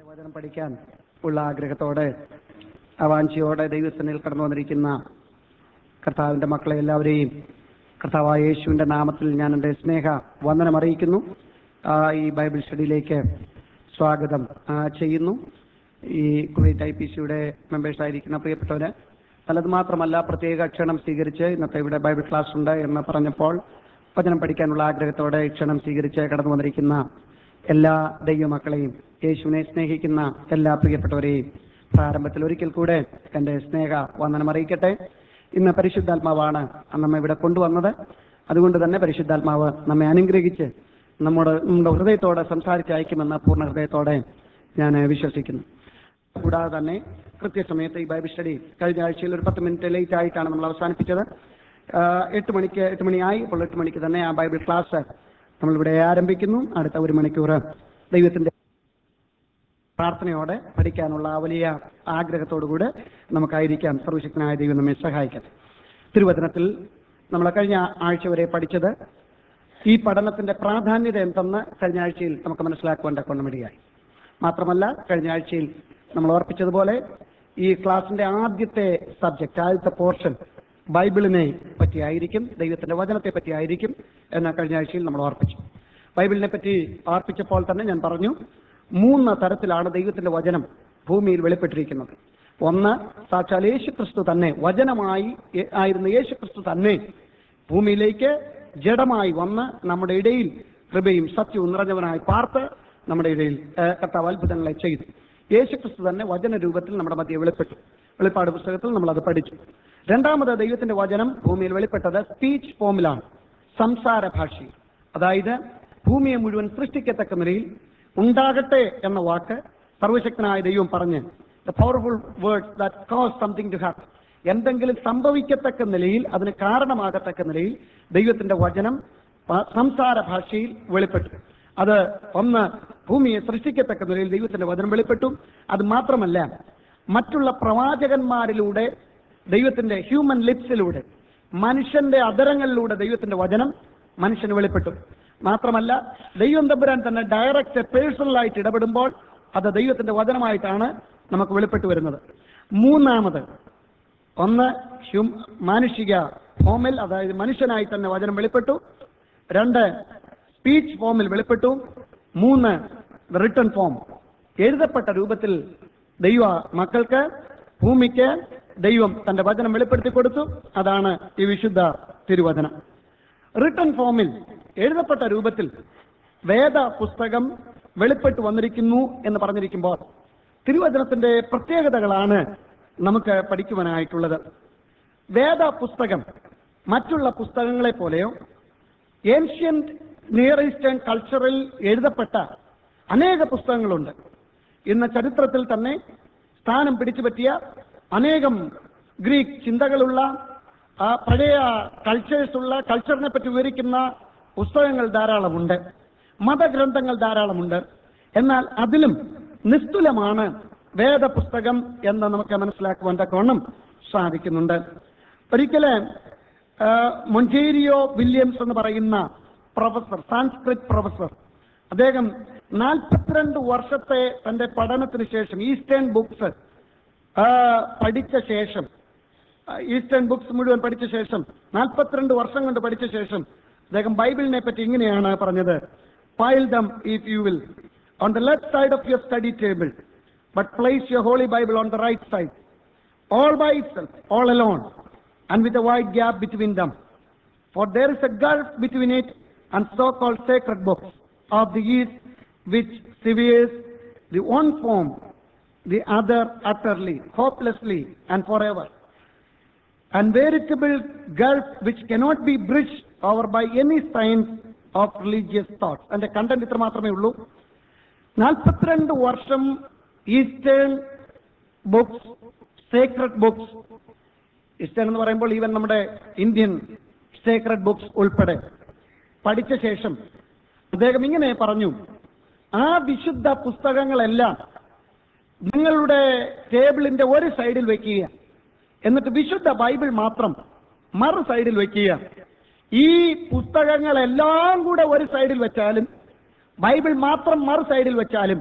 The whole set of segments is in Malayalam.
വചനം പഠിക്കാൻ ഉള്ള ആഗ്രഹത്തോടെ അവാഞ്ചിയോടെ ദൈവസനിൽ കടന്നു വന്നിരിക്കുന്ന കർത്താവിന്റെ മക്കളെ എല്ലാവരെയും കർത്താവായ യേശുവിന്റെ നാമത്തിൽ ഞാൻ എൻ്റെ സ്നേഹ വന്ദനം അറിയിക്കുന്നു ആ, ഈ ബൈബിൾ സ്റ്റഡിയിലേക്ക് സ്വാഗതം ആ, ചെയ്യുന്നു ഈ കുവൈറ്റ് ഐ പി സിയുടെ മെമ്പേഴ്സ് ആയിരിക്കുന്ന പ്രിയപ്പെട്ടവര് നല്ലത് മാത്രമല്ല പ്രത്യേക ക്ഷണം സ്വീകരിച്ച് ഇന്നത്തെ ഇവിടെ ബൈബിൾ ക്ലാസ് ഉണ്ട് എന്ന് പറഞ്ഞപ്പോൾ വചനം പഠിക്കാനുള്ള ആഗ്രഹത്തോടെ ക്ഷണം സ്വീകരിച്ച് കടന്നു വന്നിരിക്കുന്ന എല്ലാ ദൈവമക്കളെയും യേശുവിനെ സ്നേഹിക്കുന്ന എല്ലാ പ്രിയപ്പെട്ടവരെയും പ്രാരംഭത്തിൽ ഒരിക്കൽ കൂടെ എൻ്റെ സ്നേഹ വന്ദനം അറിയിക്കട്ടെ ഇന്ന് പരിശുദ്ധാത്മാവാണ് നമ്മെ ഇവിടെ കൊണ്ടുവന്നത് അതുകൊണ്ട് തന്നെ പരിശുദ്ധാത്മാവ് നമ്മെ അനുഗ്രഹിച്ച് നമ്മുടെ നമ്മുടെ ഹൃദയത്തോടെ സംസാരിച്ച് അയക്കുമെന്ന പൂർണ്ണ ഹൃദയത്തോടെ ഞാൻ വിശ്വസിക്കുന്നു കൂടാതെ തന്നെ കൃത്യസമയത്ത് ഈ ബൈബിൾ സ്റ്റഡി കഴിഞ്ഞ ആഴ്ചയിൽ ഒരു പത്ത് മിനിറ്റ് ലേറ്റ് ആയിട്ടാണ് നമ്മൾ അവസാനിപ്പിച്ചത് ആ, എട്ട് മണിക്ക് എട്ട് മണിയായി അപ്പോൾ എട്ട് മണിക്ക് തന്നെ ആ ബൈബിൾ ക്ലാസ് നമ്മളിവിടെ ആരംഭിക്കുന്നു അടുത്ത ഒരു മണിക്കൂർ ദൈവത്തിന്റെ പ്രാർത്ഥനയോടെ പഠിക്കാനുള്ള ആ വലിയ ആഗ്രഹത്തോടുകൂടെ നമുക്കായിരിക്കാം സർവശക്തനായ ദൈവം നമ്മെ സഹായിക്കട്ടെ തിരുവചനത്തിൽ നമ്മൾ കഴിഞ്ഞ ആഴ്ച വരെ പഠിച്ചത് ഈ പഠനത്തിന്റെ പ്രാധാന്യത എന്തെന്ന് കഴിഞ്ഞ ആഴ്ചയിൽ നമുക്ക് മനസ്സിലാക്കുവാൻ കൊണ്ടമിടിയായി മാത്രമല്ല കഴിഞ്ഞ ആഴ്ചയിൽ നമ്മൾ ഓർപ്പിച്ചതുപോലെ ഈ ക്ലാസിന്റെ ആദ്യത്തെ സബ്ജക്റ്റ് ആദ്യത്തെ പോർഷൻ ബൈബിളിനെ പറ്റിയായിരിക്കും ദൈവത്തിന്റെ വചനത്തെ പറ്റിയായിരിക്കും എന്ന് കഴിഞ്ഞ ആഴ്ചയിൽ നമ്മൾ ഓർപ്പിച്ചു ബൈബിളിനെ പറ്റി ഓർപ്പിച്ചപ്പോൾ തന്നെ ഞാൻ പറഞ്ഞു മൂന്ന് തരത്തിലാണ് ദൈവത്തിന്റെ വചനം ഭൂമിയിൽ വെളിപ്പെട്ടിരിക്കുന്നത് ഒന്ന് സാക്ഷാൽ യേശു ക്രിസ്തു തന്നെ വചനമായി എ- ആയിരുന്ന യേശു ക്രിസ്തു തന്നെ ഭൂമിയിലേക്ക് ജഡമായി വന്ന് നമ്മുടെ ഇടയിൽ കൃപയും സത്യവും നിറഞ്ഞവനായി പാർത്ത് നമ്മുടെ ഇടയിൽ ഏഹ്, കർത്താവ് അത്ഭുതങ്ങളെ ചെയ്തു യേശു ക്രിസ്തു തന്നെ വചന രൂപത്തിൽ നമ്മുടെ മധ്യ വെളിപ്പെട്ടു വെളിപ്പാട് പുസ്തകത്തിൽ നമ്മൾ അത് പഠിച്ചു രണ്ടാമത് ദൈവത്തിന്റെ വചനം ഭൂമിയിൽ വെളിപ്പെട്ടത് സ്പീച്ച് ഫോമിലാണ് സംസാര ഭാഷയിൽ അതായത് ഭൂമിയെ മുഴുവൻ സൃഷ്ടിക്കത്തക്ക നിലയിൽ ഉണ്ടാകട്ടെ എന്ന വാക്ക് സർവശക്തനായ ദൈവം പറഞ്ഞ് the powerful words that cause something to happen എന്തെങ്കിലും സംഭവിക്കത്തക്ക നിലയിൽ അതിന് കാരണമാകത്തക്ക നിലയിൽ ദൈവത്തിന്റെ വചനം പ- സംസാര ഭാഷയിൽ വെളിപ്പെട്ടു അത് ഒന്ന് ഭൂമിയെ സൃഷ്ടിക്കത്തക്ക നിലയിൽ ദൈവത്തിന്റെ വചനം വെളിപ്പെട്ടു അത് മാത്രമല്ല മറ്റുള്ള പ്രവാചകന്മാരിലൂടെ ദൈവത്തിന്റെ ഹ്യൂമൻ ലിപ്സിലൂടെ മനുഷ്യന്റെ അധരങ്ങളിലൂടെ ദൈവത്തിന്റെ വചനം മനുഷ്യന് വെളിപ്പെട്ടു മാത്രമല്ല ദൈവം തമ്പുരാൻ തന്നെ ഡയറക്റ്റ് പേഴ്സണലായിട്ട് ഇടപെടുമ്പോൾ അത് ദൈവത്തിന്റെ വചനമായിട്ടാണ് നമുക്ക് വെളിപ്പെട്ടു വരുന്നത് മൂന്നാമത് ഒന്ന് ഹ്യൂം മാനുഷിക ഫോമിൽ അതായത് മനുഷ്യനായി തന്നെ വചനം വെളിപ്പെട്ടു രണ്ട് സ്പീച്ച് ഫോമിൽ വെളിപ്പെട്ടു മൂന്ന് റിട്ടേൺ ഫോം എഴുതപ്പെട്ട രൂപത്തിൽ ദൈവ മക്കൾക്ക് ഭൂമിക്ക് ദൈവം തന്റെ വചനം വെളിപ്പെടുത്തി കൊടുത്തു അതാണ് ഈ വിശുദ്ധ തിരുവചനം റിട്ടേൺ ഫോമിൽ എഴുതപ്പെട്ട രൂപത്തിൽ വേദ പുസ്തകം വെളിപ്പെട്ടു വന്നിരിക്കുന്നു എന്ന് പറഞ്ഞിരിക്കുമ്പോൾ തിരുവചനത്തിന്റെ പ്രത്യേകതകളാണ് നമുക്ക് പഠിക്കുവാനായിട്ടുള്ളത് വേദ പുസ്തകം മറ്റുള്ള പുസ്തകങ്ങളെ പോലെയോ ഏൻഷ്യന്റ് നിയർ ഈസ്റ്റേൺ കൾച്ചറിൽ എഴുതപ്പെട്ട അനേക പുസ്തകങ്ങളുണ്ട് ഇന്ന് ചരിത്രത്തിൽ തന്നെ സ്ഥാനം പിടിച്ചുപറ്റിയ അനേകം ഗ്രീക്ക് ചിന്തകളുള്ള ആ പഴയ കൾച്ചേഴ്സ് ഉള്ള കൾച്ചറിനെ പറ്റി വിവരിക്കുന്ന പുസ്തകങ്ങൾ ധാരാളമുണ്ട് മതഗ്രന്ഥങ്ങൾ ധാരാളമുണ്ട് എന്നാൽ അതിലും നിസ്തുലമാണ് വേദപുസ്തകം എന്ന് നമുക്ക് മനസ്സിലാക്കുവാൻ തക്കവണ്ണം സാധിക്കുന്നുണ്ട് ഒരിക്കല് ആ, മൊഞ്ചേരിയോ വില്യംസ് എന്ന് പറയുന്ന പ്രൊഫസർ സാൻസ്ക്രിറ്റ് പ്രൊഫസർ അദ്ദേഹം നാൽപ്പത്തിരണ്ട് വർഷത്തെ തന്റെ പഠനത്തിന് ശേഷം ഈസ്റ്റേൺ ബുക്സ് പഠിച്ച ശേഷം ആ, ഈസ്റ്റേൺ ബുക്സ് മുഴുവൻ പഠിച്ച ശേഷം നാൽപ്പത്തിരണ്ട് വർഷം കൊണ്ട് പഠിച്ച ശേഷം അദ്ദേഹം ബൈബിളിനെ പറ്റി ഇങ്ങനെയാണ് പറഞ്ഞത് file them if you will on the left side of your study table but place your holy Bible on the right side all by itself, all alone, and with a wide gap between them. For there is a gulf between it and so-called sacred books of the East, which severes the one form, the other utterly, hopelessly, and forever. And veritable gulf which cannot be bridged over by any science of religious thought. And the content ഇത്ര മാത്രമേ ഉള്ളൂ നാൽപ്പത്തിരണ്ട് വർഷം eastern books sacred books eastern എന്ന് പറയുമ്പോൾ ഈവൻ നമ്മുടെ ഇന്ത്യൻ സേക്രഡ് ബുക്സ് ഉൾപ്പെടെ പഠിച്ച ശേഷം അദ്ദേഹം ഇങ്ങനെ പറഞ്ഞു ആ വിശുദ്ധ പുസ്തകങ്ങളെല്ലാം നിങ്ങളുടെ ടേബിളിന്റെ ഒരു സൈഡിൽ വെക്കുക എന്നിട്ട് വിശുദ്ധ ബൈബിൾ മാത്രം മറു സൈഡിൽ വെക്കുക ഈ പുസ്തകങ്ങളെല്ലാം കൂടെ ഒരു സൈഡിൽ വെച്ചാലും ബൈബിൾ മാത്രം മറു സൈഡിൽ വെച്ചാലും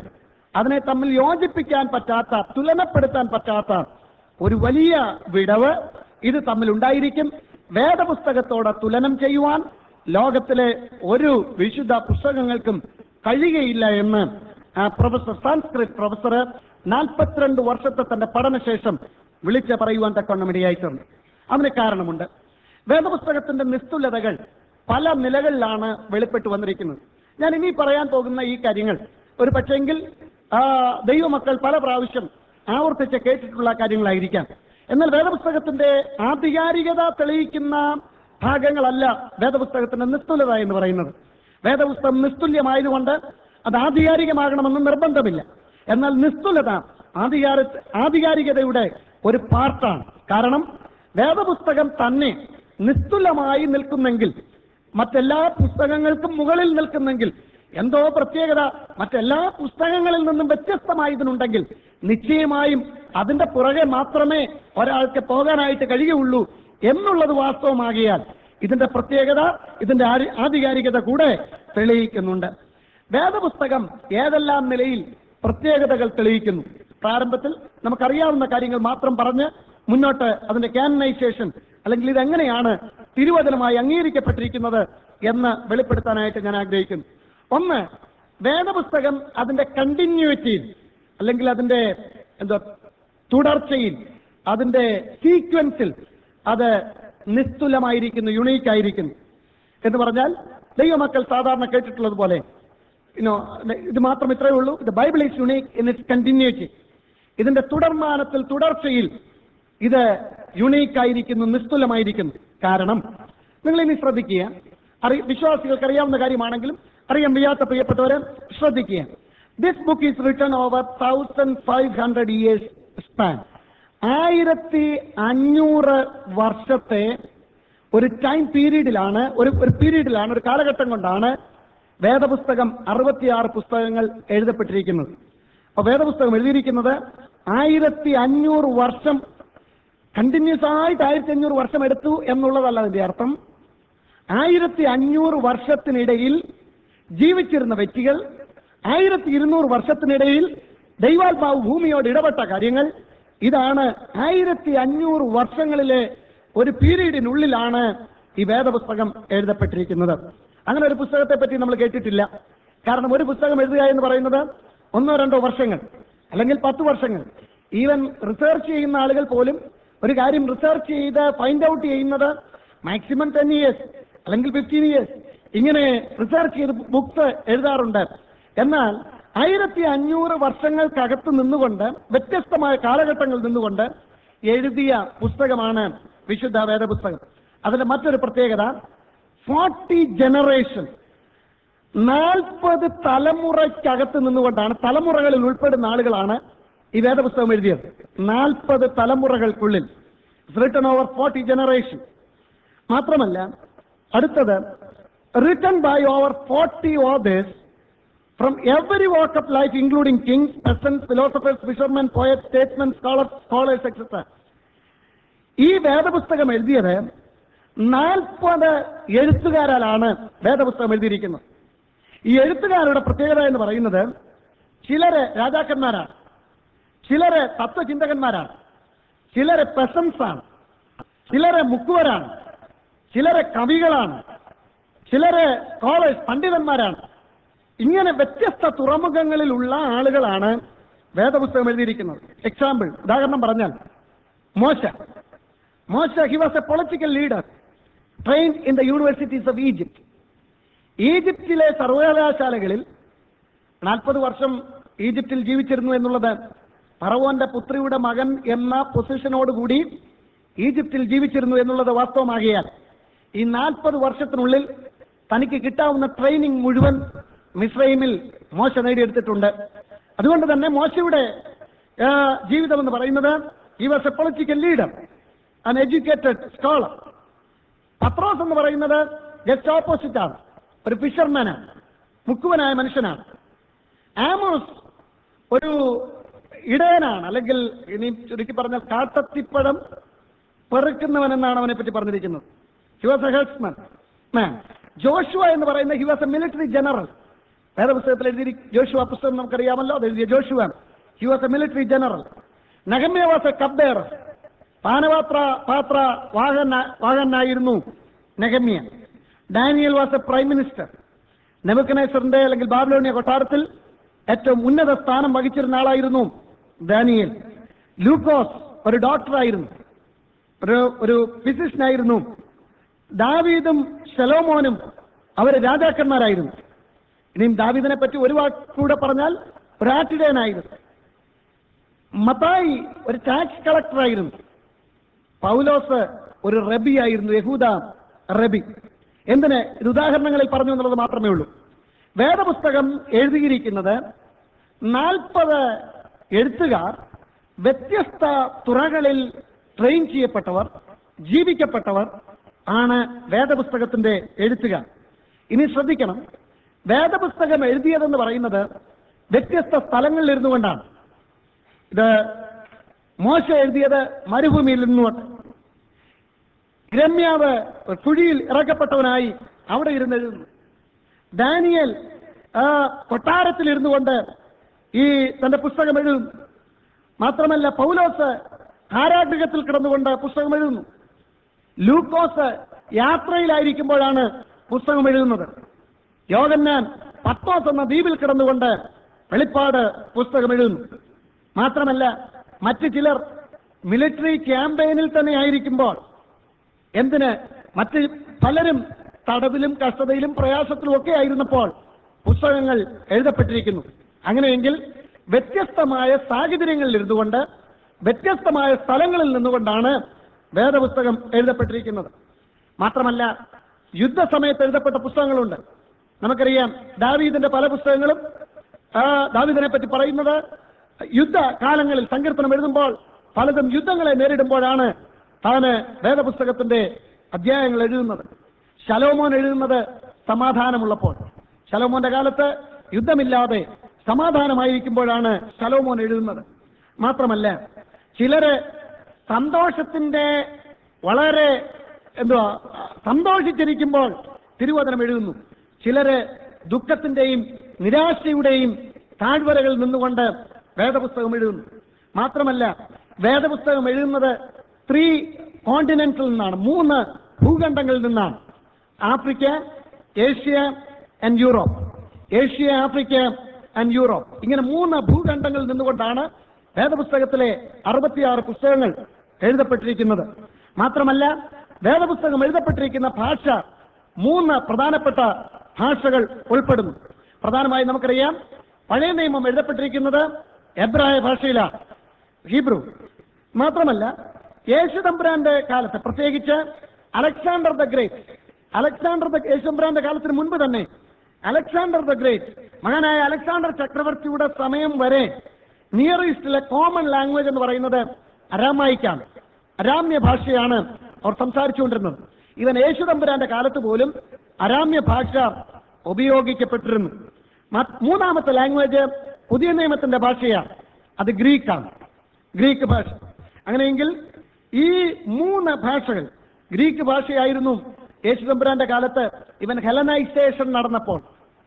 അതിനെ തമ്മിൽ യോജിപ്പിക്കാൻ പറ്റാത്ത തുലനപ്പെടുത്താൻ പറ്റാത്ത ഒരു വലിയ വിടവ് ഇത് തമ്മിൽ ഉണ്ടായിരിക്കും വേദപുസ്തകത്തോട് തുലനം ചെയ്യുവാൻ ലോകത്തിലെ ഒരു വിശുദ്ധ പുസ്തകങ്ങൾക്കും കഴിയുകയില്ല എന്ന് ആ പ്രൊഫസർ സാൻസ്ക്രിറ്റ് പ്രൊഫസർ നാൽപ്പത്തിരണ്ട് വർഷത്തെ തന്റെ പഠനശേഷം വിളിച്ച് പറയുവാൻ തക്കവണ്ണം ഇടയായിട്ടുണ്ട് അതിന് കാരണമുണ്ട് വേദപുസ്തകത്തിന്റെ നിസ്തുലതകൾ പല നിലകളിലാണ് വെളിപ്പെട്ടു വന്നിരിക്കുന്നത് ഞാൻ ഇനി പറയാൻ പോകുന്ന ഈ കാര്യങ്ങൾ ഒരു പക്ഷെങ്കിൽ ആ, ദൈവമക്കൾ പല പ്രാവശ്യം ആവർത്തിച്ച് കേട്ടിട്ടുള്ള കാര്യങ്ങളായിരിക്കാം എന്നാൽ വേദപുസ്തകത്തിന്റെ ആധികാരികത തെളിയിക്കുന്ന ഭാഗങ്ങളല്ല വേദപുസ്തകത്തിന്റെ നിസ്തുലത എന്ന് പറയുന്നത് വേദപുസ്തകം നിസ്തുല്യമായതുകൊണ്ട് അത് ആധികാരികമാകണമെന്ന് നിർബന്ധമില്ല എന്നാൽ നിസ്തുലത ആധികാര ആധികാരികതയുടെ ഒരു പാർട്ടാണ് കാരണം വേദപുസ്തകം തന്നെ നിസ്തുലമായി നിൽക്കുന്നെങ്കിൽ മറ്റെല്ലാ പുസ്തകങ്ങൾക്കും മുകളിൽ നിൽക്കുന്നെങ്കിൽ എന്തോ പ്രത്യേകത മറ്റെല്ലാ പുസ്തകങ്ങളിൽ നിന്നും വ്യത്യസ്തമായി ഇതിനുണ്ടെങ്കിൽ നിശ്ചയമായും അതിന്റെ പുറകെ മാത്രമേ ഒരാൾക്ക് പോകാനായിട്ട് കഴിയുള്ളൂ എന്നുള്ളത് വാസ്തവമാകിയാൽ ഇതിന്റെ പ്രത്യേകത ഇതിന്റെ ആരി- ആധികാരികത കൂടെ തെളിയിക്കുന്നുണ്ട് വേദപുസ്തകം ഏതെല്ലാം നിലയിൽ പ്രത്യേകതകൾ തെളിയിക്കുന്നു പ്രാരംഭത്തിൽ നമുക്കറിയാവുന്ന കാര്യങ്ങൾ മാത്രം പറഞ്ഞ് മുന്നോട്ട് അതിന്റെ കാനനൈസേഷൻ അല്ലെങ്കിൽ ഇതെങ്ങനെയാണ് തിരുവചനമായി അംഗീകരിക്കപ്പെട്ടിരിക്കുന്നത് എന്ന് വെളിപ്പെടുത്താനായിട്ട് ഞാൻ ആഗ്രഹിക്കുന്നു ഒന്ന് വേദപുസ്തകം അതിന്റെ കണ്ടിന്യൂറ്റിയിൽ അല്ലെങ്കിൽ അതിന്റെ എന്താ തുടർച്ചയിൽ അതിന്റെ സീക്വൻസിൽ അത് നിസ്തുലമായിരിക്കുന്നു യുണീക്ക് ആയിരിക്കുന്നു എന്ന് പറഞ്ഞാൽ ദൈവമക്കൾ സാധാരണ കേട്ടിട്ടുള്ളത് പോലെ യുനോ ഇത് മാത്രം ഇത്രയേ ഉള്ളൂ ഇത് Bible is unique in its continuity ഇതിന്റെ തുടർമാനത്തിൽ തുടർച്ചയിൽ ഇത് യുണീക്ക് ആയിരിക്കുന്നു നിസ്തുലമായിരിക്കുന്നു കാരണം നിങ്ങൾ ഇനി ശ്രദ്ധിക്കുക അറി വിശ്വാസികൾക്ക് അറിയാവുന്ന കാര്യമാണെങ്കിലും അറിയാൻ വയ്യാത്ത പ്രിയപ്പെട്ടവരെ ശ്രദ്ധിക്കുക this book is written over thousand five hundred years span ആയിരത്തി അഞ്ഞൂറ് വർഷത്തെ ഒരു ടൈം പീരീഡിലാണ് ഒരു ഒരു പീരീഡിലാണ് ഒരു കാലഘട്ടം കൊണ്ടാണ് വേദപുസ്തകം അറുപത്തിയാറ് പുസ്തകങ്ങൾ എഴുതപ്പെട്ടിരിക്കുന്നത് അപ്പൊ വേദപുസ്തകം എഴുതിയിരിക്കുന്നത് ആയിരത്തി അഞ്ഞൂറ് വർഷം കണ്ടിന്യൂസ് ആയിട്ട് ആയിരത്തി അഞ്ഞൂറ് വർഷം എടുത്തു എന്നുള്ളതല്ല അതിന്റെ അർത്ഥം ആയിരത്തി അഞ്ഞൂറ് വർഷത്തിനിടയിൽ ജീവിച്ചിരുന്ന വ്യക്തികൾ ആയിരത്തി ഇരുന്നൂറ് വർഷത്തിനിടയിൽ ദൈവാത്മാവ് ഭൂമിയോട് ഇടപെട്ട കാര്യങ്ങൾ ഇതാണ് ആയിരത്തി അഞ്ഞൂറ് വർഷങ്ങളിലെ ഒരു പീരീഡിനുള്ളിലാണ് ഈ വേദപുസ്തകം എഴുതപ്പെട്ടിരിക്കുന്നത് അങ്ങനെ ഒരു പുസ്തകത്തെ പറ്റി നമ്മൾ കേട്ടിട്ടില്ല കാരണം ഒരു പുസ്തകം എഴുതുക എന്ന് പറയുന്നത് ഒന്നോ രണ്ടോ വർഷങ്ങൾ അല്ലെങ്കിൽ പത്ത് വർഷങ്ങൾ ഈവൻ റിസർച്ച് ചെയ്യുന്ന ആളുകൾ പോലും ഒരു കാര്യം റിസർച്ച് ചെയ്ത് ഫൈൻഡ് ഔട്ട് ചെയ്യുന്നത് മാക്സിമം ടെൻ ഇയേഴ്സ് അല്ലെങ്കിൽ ഫിഫ്റ്റീൻ ഇയേഴ്സ് ഇങ്ങനെ റിസർച്ച് ചെയ്ത് ബുക്സ് എഴുതാറുണ്ട് എന്നാൽ ആയിരത്തി അഞ്ഞൂറ് വർഷങ്ങൾക്കകത്ത് നിന്നുകൊണ്ട് വ്യത്യസ്തമായ കാലഘട്ടങ്ങളിൽ നിന്നുകൊണ്ട് എഴുതിയ പുസ്തകമാണ് വിശുദ്ധ വേദപുസ്തകം അതിന്റെ മറ്റൊരു പ്രത്യേകത ഫോർട്ടി ജനറേഷൻ നാൽപ്പത് തലമുറയ്ക്കകത്ത് നിന്നുകൊണ്ടാണ് തലമുറകളിൽ ഉൾപ്പെടുന്ന ആളുകളാണ് ഈ വേദപുസ്തകം എഴുതിയത് നാൽപ്പത് തലമുറകൾക്കുള്ളിൽ റിട്ടൺ ഓവർ ഫോർട്ടി ജനറേഷൻ മാത്രമല്ല അടുത്തത് written by over forty authors from every walk of life including kings peasants philosophers fishermen poet statesmen scholar scholars etcetera ഈ വേദപുസ്തകം എഴുതിയത് നാൽപ്പത് എഴുത്തുകാരാലാണ് വേദപുസ്തകം എഴുതിയിരിക്കുന്നത് ഈ എഴുത്തുകാരുടെ പ്രത്യേകത എന്ന് പറയുന്നത് ചിലര് രാജാക്കന്മാരാണ് ചിലര് തത്വചിന്തകന്മാരാണ് ചിലര് പെസൻസ് ആണ് ചിലര് മുക്കുവരാണ് ചിലര് കവികളാണ് ചിലര് സ്കോളേഴ്സ് പണ്ഡിതന്മാരാണ് ഇങ്ങനെ വ്യത്യസ്ത തുറമുഖങ്ങളിലുള്ള ആളുകളാണ് വേദപുസ്തകം എഴുതിയിരിക്കുന്നത് എക്സാമ്പിൾ ഉദാഹരണം പറഞ്ഞാൽ മോശ മോശ he was a political leader trained in the universities of Egypt ഈജിപ്തിലെ സർവകലാശാലകളിൽ നാൽപ്പത് വർഷം ഈജിപ്തിൽ ജീവിച്ചിരുന്നു എന്നുള്ളത് ഫറവോന്റെ പുത്രിയുടെ മകൻ എന്ന പൊസിഷനോടുകൂടി ഈജിപ്തിൽ ജീവിച്ചിരുന്നു എന്നുള്ളത് വാസ്തവമാകിയാൽ ഈ നാൽപ്പത് വർഷത്തിനുള്ളിൽ തനിക്ക് കിട്ടാവുന്ന ട്രെയിനിങ് മുഴുവൻ മിസ്രൈമിൽ മോശ നേടിയെടുത്തിട്ടുണ്ട് അതുകൊണ്ട് തന്നെ മോശയുടെ ആ, ജീവിതം എന്ന് പറയുന്നത് he was a political leader uneducated scholar പത്രോസ് എന്ന് പറയുന്നത് ജസ്റ്റ് ഓപ്പോസിറ്റ് ആണ് ഒരു ഫിഷർമാനാണ് മുക്കുവനായ മനുഷ്യനാണ് ആമോസ് ഒരു ഇടയനാണ് അല്ലെങ്കിൽ ഇനി ചുരുക്കി പറഞ്ഞാൽ കാട്ടത്തിപ്പഴം പെറുക്കുന്നവൻ എന്നാണ് അവനെ പറ്റി പറഞ്ഞിരിക്കുന്നത് he was a helmsman man Joshua എന്ന് പറയുന്ന he was a military general വേദപുസ്തകത്തിൽ എഴുതി ജോഷുവ പുസ്തകം നമുക്കറിയാമല്ലോ അത് എഴുതിയ Joshua he was a military general നഗമ്യ വാസ് എ കബ്ബേർ പാനപാത്ര പാത്ര വാഹന വാഹനായിരുന്നു നെഗമ്യ Daniel was a prime minister നെബുക്കനേസറിന്റെ അല്ലെങ്കിൽ ബാബിലോണിയ കൊട്ടാരത്തിൽ ഏറ്റവും ഉന്നത സ്ഥാനം വഹിച്ചിരുന്ന ആളായിരുന്നു ഡാനിയൽ ലൂക്കോസ് ഒരു ഡോക്ടറായിരുന്നു ഒരു ഒരു ഫിസിഷ്യനായിരുന്നു ദാവീദും ശലോമോനും അവർ രാജാക്കന്മാരായിരുന്നു ഇനിയും ദാവീദിനെ പറ്റി ഒരു വാക്കൂടെ പറഞ്ഞാൽ ഒരു ആട്ടിടയനായിരുന്നു മത്തായി ഒരു ടാക്സ് കളക്ടറായിരുന്നു പൗലോസ് ഒരു റബി ആയിരുന്നു യഹൂദ റബി എന്തിന് ഇത് ഉദാഹരണങ്ങളിൽ പറഞ്ഞു എന്നുള്ളത് മാത്രമേ ഉള്ളൂ വേദപുസ്തകം എഴുതിയിരിക്കുന്നത് നാൽപ്പത് എഴുത്തുകാർ വ്യത്യസ്ത തുറകളിൽ ട്രെയിൻ ചെയ്യപ്പെട്ടവർ ജീവിക്കപ്പെട്ടവർ ആണ് വേദപുസ്തകത്തിന്റെ എഴുത്തുകാർ ഇനി ശ്രദ്ധിക്കണം വേദപുസ്തകം എഴുതിയതെന്ന് പറയുന്നത് വ്യത്യസ്ത സ്ഥലങ്ങളിൽ ഇരുന്നു കൊണ്ടാണ് ഇത് മോശ എഴുതിയത് മരുഭൂമിയിൽ നിന്നുകൊണ്ട് രമ്യാവ് കുഴിയിൽ ഇറക്കപ്പെട്ടവനായി അവിടെ ഇരുന്ന് എഴുതുന്നു ഡാനിയൽ ആ, കൊട്ടാരത്തിൽ ഇരുന്നു കൊണ്ട് ഈ തന്റെ പുസ്തകം എഴുതുന്നു മാത്രമല്ല പൗലോസ് കാരാഗൃഹത്തിൽ കിടന്നുകൊണ്ട് പുസ്തകം എഴുതുന്നു ലൂക്കോസ് യാത്രയിലായിരിക്കുമ്പോഴാണ് പുസ്തകം എഴുതുന്നത് യോഗന്നാൻ പത്തോസ് എന്ന ദ്വീപിൽ കിടന്നുകൊണ്ട് വെളിപ്പാട് പുസ്തകം എഴുതുന്നു മാത്രമല്ല മറ്റു ചിലർ മിലിറ്ററി ക്യാമ്പയിനിൽ തന്നെ ആയിരിക്കുമ്പോൾ എന്തിന് മറ്റ് പലരും തടവിലും കഷ്ടതയിലും പ്രയാസത്തിലും ഒക്കെ ആയിരുന്നപ്പോൾ പുസ്തകങ്ങൾ എഴുതപ്പെട്ടിരിക്കുന്നു അങ്ങനെയെങ്കിൽ വ്യത്യസ്തമായ സാഹചര്യങ്ങളിൽ ഇരുന്നുകൊണ്ട് വ്യത്യസ്തമായ സ്ഥലങ്ങളിൽ നിന്നുകൊണ്ടാണ് വേദപുസ്തകം എഴുതപ്പെട്ടിരിക്കുന്നത് മാത്രമല്ല യുദ്ധസമയത്ത് എഴുതപ്പെട്ട പുസ്തകങ്ങളുണ്ട് നമുക്കറിയാം ദാവീദിന്റെ പല പുസ്തകങ്ങളും ആ, ദാവീദിനെ പറ്റി പറയുന്നത് യുദ്ധകാലങ്ങളിൽ സങ്കീർത്തനം എഴുതുമ്പോൾ പലതും യുദ്ധങ്ങളെ നേരിടുമ്പോഴാണ് താന് വേദപുസ്തകത്തിന്റെ അധ്യായങ്ങൾ എഴുതുന്നത് ശലോമോൻ എഴുതുന്നത് സമാധാനമുള്ളപ്പോൾ ശലോമോന്റെ കാലത്ത് യുദ്ധമില്ലാതെ സമാധാനമായിരിക്കുമ്പോഴാണ് ശലോമോൻ എഴുതുന്നത് മാത്രമല്ല ചിലര് സന്തോഷത്തിന്റെ വളരെ എന്തുവാ സന്തോഷിച്ചിരിക്കുമ്പോൾ തിരുവചനം എഴുതുന്നു ചിലര് ദുഃഖത്തിന്റെയും നിരാശയുടെയും താഴ്വരകളിൽ നിന്നുകൊണ്ട് വേദപുസ്തകം എഴുതുന്നു മാത്രമല്ല വേദപുസ്തകം എഴുതുന്നത് ത്രീ കോണ്ടിനെന്റിൽ നിന്നാണ് മൂന്ന് ഭൂഖണ്ഡങ്ങളിൽ നിന്നാണ് Africa Asia and Europe Asia Africa and Europe ഇങ്ങനെ മൂന്ന് ഭൂഖണ്ഡങ്ങളിൽ നിന്നുകൊണ്ടാണ് വേദപുസ്തകത്തിലെ അറുപത്തിയാറ് പുസ്തകങ്ങൾ എഴുതപ്പെട്ടിരിക്കുന്നത് മാത്രമല്ല വേദപുസ്തകം എഴുതപ്പെട്ടിരിക്കുന്ന ഭാഷ മൂന്ന് പ്രധാനപ്പെട്ട ഭാഷകൾ ഉൾപ്പെടുന്നു പ്രധാനമായി നമുക്കറിയാം പഴയ നിയമം എഴുതപ്പെട്ടിരിക്കുന്നത് എബ്രായ ഭാഷയിലാണ് ഹീബ്രു മാത്രമല്ല യേശുദമ്പുരാന്റെ കാലത്ത് പ്രത്യേകിച്ച് Alexander the Great Alexander the യേശുദമ്പുരാന്റെ കാലത്തിന് മുൻപ് തന്നെ അലക്സാണ്ടർ ദ ഗ്രേറ്റ് മകനായ അലക്സാണ്ടർ ചക്രവർത്തിയുടെ സമയം വരെ നിയർ ഈസ്റ്റിലെ കോമൺ ലാംഗ്വേജ് എന്ന് പറയുന്നത് അരാമായിക്കാണ് അരാമ്യ ഭാഷയാണ് അവർ സംസാരിച്ചുകൊണ്ടിരുന്നത് ഇവൻ യേശുദമ്പുരാന്റെ കാലത്ത് പോലും അരാമ്യ ഭാഷ ഉപയോഗിക്കപ്പെട്ടിരുന്നു മ- മൂന്നാമത്തെ ലാംഗ്വേജ് പുതിയ നിയമത്തിന്റെ ഭാഷയാണ് അത് ഗ്രീക്കാണ് ഗ്രീക്ക് ഭാഷ അങ്ങനെയെങ്കിൽ ഈ മൂന്ന് ഭാഷകൾ ഗ്രീക്ക് ഭാഷയായിരുന്നു യേശുദമ്പുരാന്റെ കാലത്ത് ഇവൻ ഹെലനൈസേഷൻ നടന്നപ്പോൾ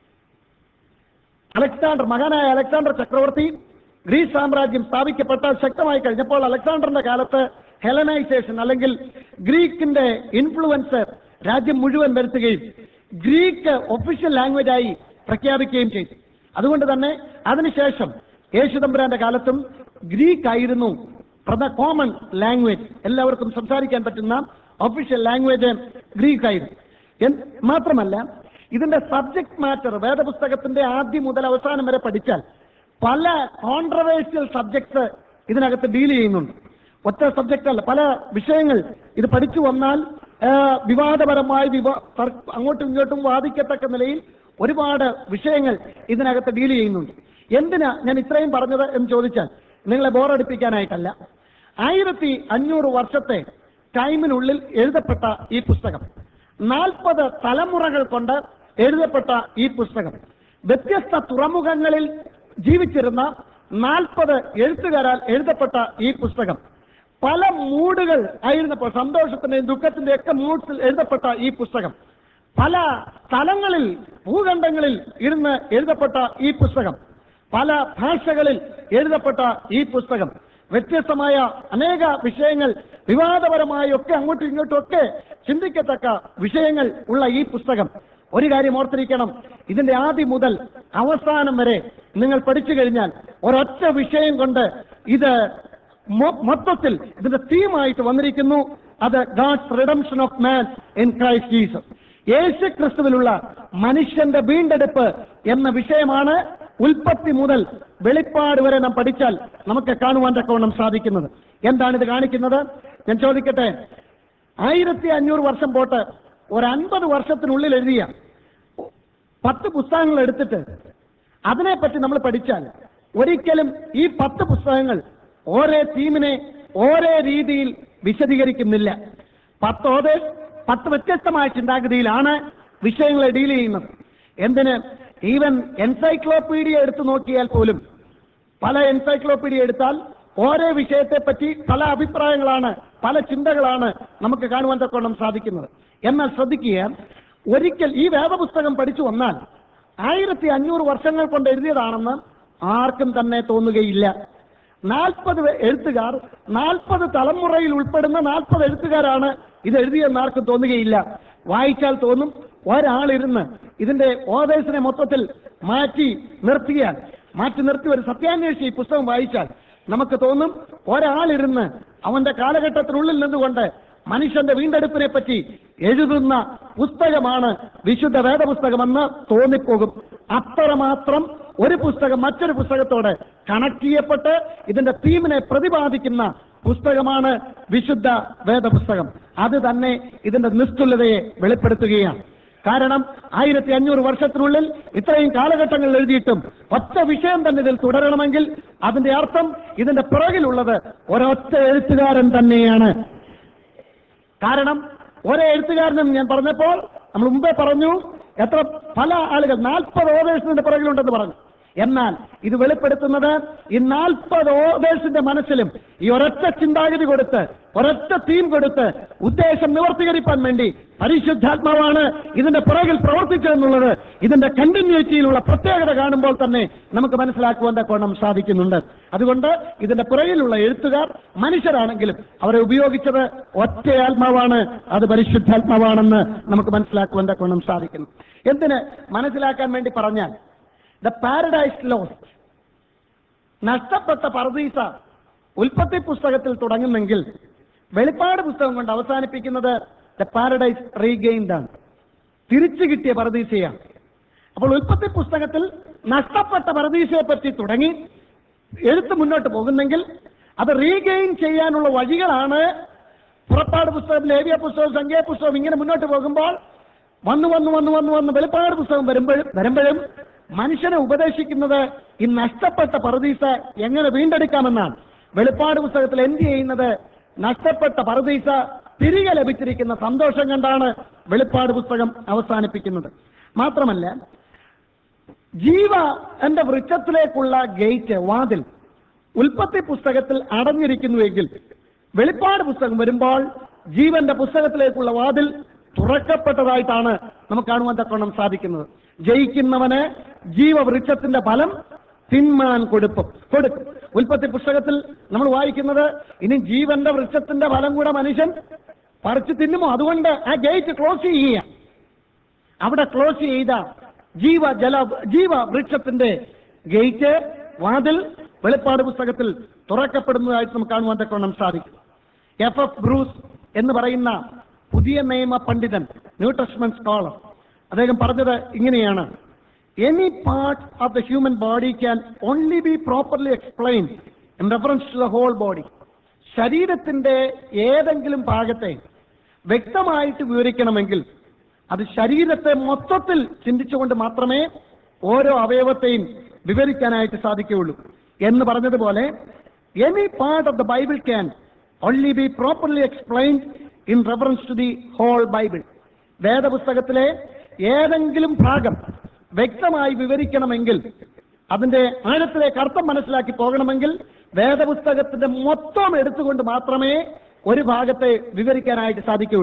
അലക്സാണ്ടർ മകനായ അലക്സാണ്ടർ ചക്രവർത്തി ഗ്രീസ് സാമ്രാജ്യം സ്ഥാപിക്കപ്പെട്ട ശക്തമായി കഴിഞ്ഞപ്പോൾ അലക്സാണ്ടറിന്റെ കാലത്ത് ഹെലനൈസേഷൻ അല്ലെങ്കിൽ ഗ്രീക്കിന്റെ ഇൻഫ്ലുവൻസ് രാജ്യം മുഴുവൻ വരുത്തുകയും ഗ്രീക്ക് ഒഫീഷ്യൽ ലാംഗ്വേജായി പ്രഖ്യാപിക്കുകയും ചെയ്തു അതുകൊണ്ട് തന്നെ അതിനുശേഷം യേശുദമ്പുരാന്റെ കാലത്തും ഗ്രീക്ക് ആയിരുന്നു പ്രധ കോമൺ ലാംഗ്വേജ് എല്ലാവർക്കും സംസാരിക്കാൻ പറ്റുന്ന ഒഫീഷ്യൽ ലാംഗ്വേജ് ഗ്രീക്ക് ആയിരുന്നു എൻ- മാത്രമല്ല ഇതിന്റെ സബ്ജക്ട് മാറ്റർ വേദപുസ്തകത്തിന്റെ ആദ്യം മുതൽ അവസാനം വരെ പഠിച്ചാൽ പല കോൺട്രവേഴ്സ്യൽ സബ്ജക്ട്സ് ഇതിനകത്ത് ഡീൽ ചെയ്യുന്നുണ്ട് ഒറ്റ സബ്ജക്റ്റ് അല്ല പല വിഷയങ്ങൾ ഇത് പഠിച്ചു വന്നാൽ ആ, വിവാദപരമായി വിവാ തർ- അങ്ങോട്ടും ഇങ്ങോട്ടും വാദിക്കത്തക്ക നിലയിൽ ഒരുപാട് വിഷയങ്ങൾ ഇതിനകത്ത് ഡീൽ ചെയ്യുന്നുണ്ട് എന്തിനാ ഞാൻ ഇത്രയും പറഞ്ഞത് എന്ന് ചോദിച്ചാൽ നിങ്ങളെ ബോറടിപ്പിക്കാനായിട്ടല്ല ആയിരത്തി അഞ്ഞൂറ് വർഷത്തെ ടൈമിനുള്ളിൽ എഴുതപ്പെട്ട ഈ പുസ്തകം നാൽപ്പത് തലമുറകൾ കൊണ്ട് എഴുതപ്പെട്ട ഈ പുസ്തകം വ്യത്യസ്ത തുറമുഖങ്ങളിൽ ജീവിച്ചിരുന്ന നാൽപ്പത് എഴുത്തുകാരാൽ എഴുതപ്പെട്ട ഈ പുസ്തകം പല മൂഡുകൾ ആയിരുന്നപ്പോൾ സന്തോഷത്തിന്റെയും ദുഃഖത്തിന്റെയും ഒക്കെ മൂഡ്സിൽ എഴുതപ്പെട്ട ഈ പുസ്തകം പല സ്ഥലങ്ങളിൽ ഭൂഖണ്ഡങ്ങളിൽ ഇരുന്ന് എഴുതപ്പെട്ട ഈ പുസ്തകം പല ഭാഷകളിൽ എഴുതപ്പെട്ട ഈ പുസ്തകം വ്യത്യസ്തമായ അനേക വിഷയങ്ങൾ വിവാദപരമായൊക്കെ അങ്ങോട്ടും ഇങ്ങോട്ടും ഒക്കെ ചിന്തിക്കത്തക്ക വിഷയങ്ങൾ ഉള്ള ഈ പുസ്തകം ഒരു കാര്യം ഓർത്തിരിക്കണം ഇതിന്റെ ആദ്യം മുതൽ അവസാനം വരെ നിങ്ങൾ പഠിച്ചു കഴിഞ്ഞാൽ ഒരൊറ്റ വിഷയം കൊണ്ട് ഇത് മൊ- മൊത്തത്തിൽ ഇതിന്റെ തീമായിട്ട് വന്നിരിക്കുന്നു അത് God's redemption of man in Christ Jesus യേശു ക്രിസ്തുവിലുള്ള മനുഷ്യന്റെ വീണ്ടെടുപ്പ് എന്ന വിഷയമാണ് ഉൽപ്പത്തി മുതൽ വെളിപ്പാട് വരെ നാം പഠിച്ചാൽ നമുക്ക് കാണുവാൻ തക്കവണ്ണം സാധിക്കുന്നത് എന്താണ് ഇത് കാണിക്കുന്നത് ഞാൻ ചോദിക്കട്ടെ ആയിരത്തി അഞ്ഞൂറ് വർഷം പോട്ട് ഒരു അൻപത് വർഷത്തിനുള്ളിൽ എഴുതിയ പത്ത് പുസ്തകങ്ങൾ എടുത്തിട്ട് അതിനെപ്പറ്റി നമ്മൾ പഠിച്ചാൽ ഒരിക്കലും ഈ പത്ത് പുസ്തകങ്ങൾ ഓരോ തീമിനെ ഓരോ രീതിയിൽ വിശദീകരിക്കുന്നില്ല പത്ത് ഓതേഴ്സ് പത്ത് വ്യത്യസ്തമായ ചിന്താഗതിയിലാണ് വിഷയങ്ങളെ ഡീൽ ചെയ്യുന്നത് എന്തിന് ഈവൻ എൻസൈക്ലോപീഡിയ എടുത്തു നോക്കിയാൽ പോലും പല എൻസൈക്ലോപീഡിയ എടുത്താൽ ഓരോ വിഷയത്തെപ്പറ്റി പല അഭിപ്രായങ്ങളാണ് പല ചിന്തകളാണ് നമുക്ക് കാണുവാൻ തക്കവണ്ണം സാധിക്കുന്നത് എന്നാൽ ശ്രദ്ധിക്കുക ഒരിക്കൽ ഈ വേദപുസ്തകം പഠിച്ചു വന്നാൽ ആയിരത്തി അഞ്ഞൂറ് വർഷങ്ങൾ കൊണ്ട് എഴുതിയതാണെന്ന് ആർക്കും തന്നെ തോന്നുകയില്ല നാൽപ്പത് എഴുത്തുകാർ നാൽപ്പത് തലമുറയിൽ ഉൾപ്പെടുന്ന നാൽപ്പത് എഴുത്തുകാരാണ് ഇത് എഴുതിയെന്ന് ആർക്കും തോന്നുകയില്ല വായിച്ചാൽ തോന്നും ഒരാളിരുന്ന് ഇതിന്റെ ഓതേഴ്സിനെ മൊത്തത്തിൽ മാറ്റി നിർത്തിയാൽ മാറ്റി നിർത്തി ഒരു സത്യാന്വേഷി ഈ പുസ്തകം വായിച്ചാൽ നമുക്ക് തോന്നും ഒരാളിരുന്ന് അവന്റെ കാലഘട്ടത്തിനുള്ളിൽ നിന്നുകൊണ്ട് മനുഷ്യന്റെ വീണ്ടെടുപ്പിനെ പറ്റി എഴുതുന്ന പുസ്തകമാണ് വിശുദ്ധ വേദപുസ്തകമെന്ന് തോന്നിപ്പോകും അത്രമാത്രം ഒരു പുസ്തകം മറ്റൊരു പുസ്തകത്തോട് കണക്ട് ചെയ്യപ്പെട്ട് ഇതിന്റെ തീമിനെ പ്രതിപാദിക്കുന്ന പുസ്തകമാണ് വിശുദ്ധ വേദപുസ്തകം അത് തന്നെ ഇതിന്റെ നിസ്തുല്യതയെ വെളിപ്പെടുത്തുകയാണ് കാരണം ആയിരത്തി അഞ്ഞൂറ് വർഷത്തിനുള്ളിൽ ഇത്രയും കാലഘട്ടങ്ങളിൽ എഴുതിയിട്ടും ഒറ്റ വിഷയം തന്നെ ഇതിൽ തുടരണമെങ്കിൽ അതിന്റെ അർത്ഥം ഇതിന്റെ പിറകിലുള്ളത് ഒരൊറ്റ എഴുത്തുകാരൻ തന്നെയാണ് കാരണം ഒരേ എഴുത്തുകാരനും ഞാൻ പറഞ്ഞപ്പോൾ നമ്മൾ മുമ്പേ പറഞ്ഞു എത്ര പല ആളുകൾ നാൽപ്പത് ഓതേഴ്സിന്റെ പിറകിലുണ്ടെന്ന് പറഞ്ഞു എന്നാൽ ഇത് വെളിപ്പെടുത്തുന്നത് ഈ നാൽപ്പത് ഓതേഴ്സിന്റെ മനസ്സിലും ഈ ഒരൊറ്റ ചിന്താഗതി കൊടുത്ത് ഒരൊറ്റ തീം കൊടുത്ത് ഉദ്ദേശം നിവർത്തീകരിക്കാൻ വേണ്ടി പരിശുദ്ധാത്മാവാണ് ഇതിന്റെ പിറകിൽ പ്രവർത്തിച്ചതെന്നുള്ളത് ഇതിന്റെ കണ്ടിന്യൂറ്റിയിലുള്ള പ്രത്യേകത കാണുമ്പോൾ തന്നെ നമുക്ക് മനസ്സിലാക്കുവാൻ തക്കോണം സാധിക്കുന്നുണ്ട് അതുകൊണ്ട് ഇതിന്റെ പിറകിലുള്ള എഴുത്തുകാർ മനുഷ്യരാണെങ്കിലും അവരെ ഉപയോഗിച്ചത് ഒറ്റ ആത്മാവാണ് അത് പരിശുദ്ധാത്മാവാണെന്ന് നമുക്ക് മനസ്സിലാക്കുവാൻ തക്കോണം സാധിക്കുന്നു എന്തിന് മനസ്സിലാക്കാൻ വേണ്ടി പറഞ്ഞാൽ ദ പാരഡൈസ് ലോസ് നഷ്ടപ്പെട്ട പർദീസ ഉൽപ്പത്തി പുസ്തകത്തിൽ തുടങ്ങുന്നെങ്കിൽ വെളിപ്പാട് പുസ്തകം കൊണ്ട് അവസാനിപ്പിക്കുന്നത് ദ പാരഡൈസ് റീഗെയിൻഡ് ആണ് തിരിച്ചു കിട്ടിയ പർദീസയാണ് അപ്പോൾ ഉൽപ്പത്തി പുസ്തകത്തിൽ നഷ്ടപ്പെട്ട പർദീസയെ പറ്റി തുടങ്ങി എഴുത്ത് മുന്നോട്ട് പോകുന്നെങ്കിൽ അത് റീഗെയിൻ ചെയ്യാനുള്ള വഴികളാണ് പുറപ്പാട് പുസ്തകം ലേവിയ പുസ്തകം സംഖ്യ പുസ്തകം ഇങ്ങനെ മുന്നോട്ട് പോകുമ്പോൾ വന്നു വന്നു വന്നു വന്നു വന്ന് വെളിപ്പാട് പുസ്തകം വരുമ്പോഴും വരുമ്പോഴും മനുഷ്യനെ ഉപദേശിക്കുന്നത് ഈ നഷ്ടപ്പെട്ട പറുദീസ എങ്ങനെ വീണ്ടെടുക്കാമെന്നാണ് വെളിപ്പാട് പുസ്തകത്തിൽ എന്ത് ചെയ്യുന്നത് നഷ്ടപ്പെട്ട പറുദീസ തിരികെ ലഭിച്ചിരിക്കുന്ന സന്തോഷം കണ്ടാണ് വെളിപ്പാട് പുസ്തകം അവസാനിപ്പിക്കുന്നത് മാത്രമല്ല ജീവ എന്റെ വൃക്ഷത്തിലേക്കുള്ള ഗേറ്റ് വാതിൽ ഉൽപ്പത്തി പുസ്തകത്തിൽ അടഞ്ഞിരിക്കുന്നുവെങ്കിൽ വെളിപ്പാട് പുസ്തകം വരുമ്പോൾ ജീവന്റെ പുസ്തകത്തിലേക്കുള്ള വാതിൽ തുറക്കപ്പെട്ടതായിട്ടാണ് നമുക്ക് കാണുവാൻ തക്കവണ്ണം സാധിക്കുന്നത് ജയിക്കുന്നവന് ജീവവൃക്ഷത്തിന്റെ ഫലം തിന്മാൻ കൊടുക്കും കൊടുക്കും ഉൽപ്പത്തി പുസ്തകത്തിൽ നമ്മൾ വായിക്കുന്നത് ഇനി ജീവന്റെ വൃക്ഷത്തിന്റെ ഫലം കൂടെ മനുഷ്യൻ പറിച്ചു തിന്നുമോ അതുകൊണ്ട് ആ ഗേറ്റ് ക്ലോസ് ചെയ്യുക അവിടെ ക്ലോസ് ചെയ്ത ജീവ ജല ജീവ വൃക്ഷത്തിന്റെ ഗേറ്റ് വാതിൽ വെളിപ്പാട് പുസ്തകത്തിൽ തുറക്കപ്പെടുന്നതായിട്ട് നമുക്ക് കാണുവാൻ തക്കവണ്ണം സാധിക്കും എഫ് എഫ് ബ്രൂസ് എന്ന് പറയുന്ന പുതിയ നിയമ പണ്ഡിതൻ ന്യൂ ടെസ്റ്റ്മെന്റ് സ്കോളർ അദ്ദേഹം പറഞ്ഞത് ഇങ്ങനെയാണ് any part of the human body can only be properly explain in reference to the whole body ശരീരത്തിന്റെ ഏതെങ്കിലും ഭാഗത്തെ വ്യക്തമായിട്ട് വിവരിക്കണമെങ്കിൽ അത് ശരീരത്തെ മൊത്തത്തിൽ ചിന്തിച്ചുകൊണ്ട് മാത്രമേ ഓരോ അവയവത്തെയും വിവരിക്കാനായിട്ട് സാധിക്കുകയുള്ളൂ എന്ന് പറഞ്ഞതുപോലെ any part of the Bible can only be properly explained in reference to the whole Bible വേദപുസ്തകത്തിലെ ഏതെങ്കിലും ഭാഗം വ്യക്തമായി വിവരിക്കണമെങ്കിൽ അതിന്റെ ആഴത്തിലേക്ക് അർത്ഥം മനസ്സിലാക്കി പോകണമെങ്കിൽ വേദപുസ്തകത്തിന്റെ മൊത്തം എടുത്തുകൊണ്ട് മാത്രമേ ഒരു ഭാഗത്തെ വിവരിക്കാനായിട്ട് സാധിക്കുകയുള്ളൂ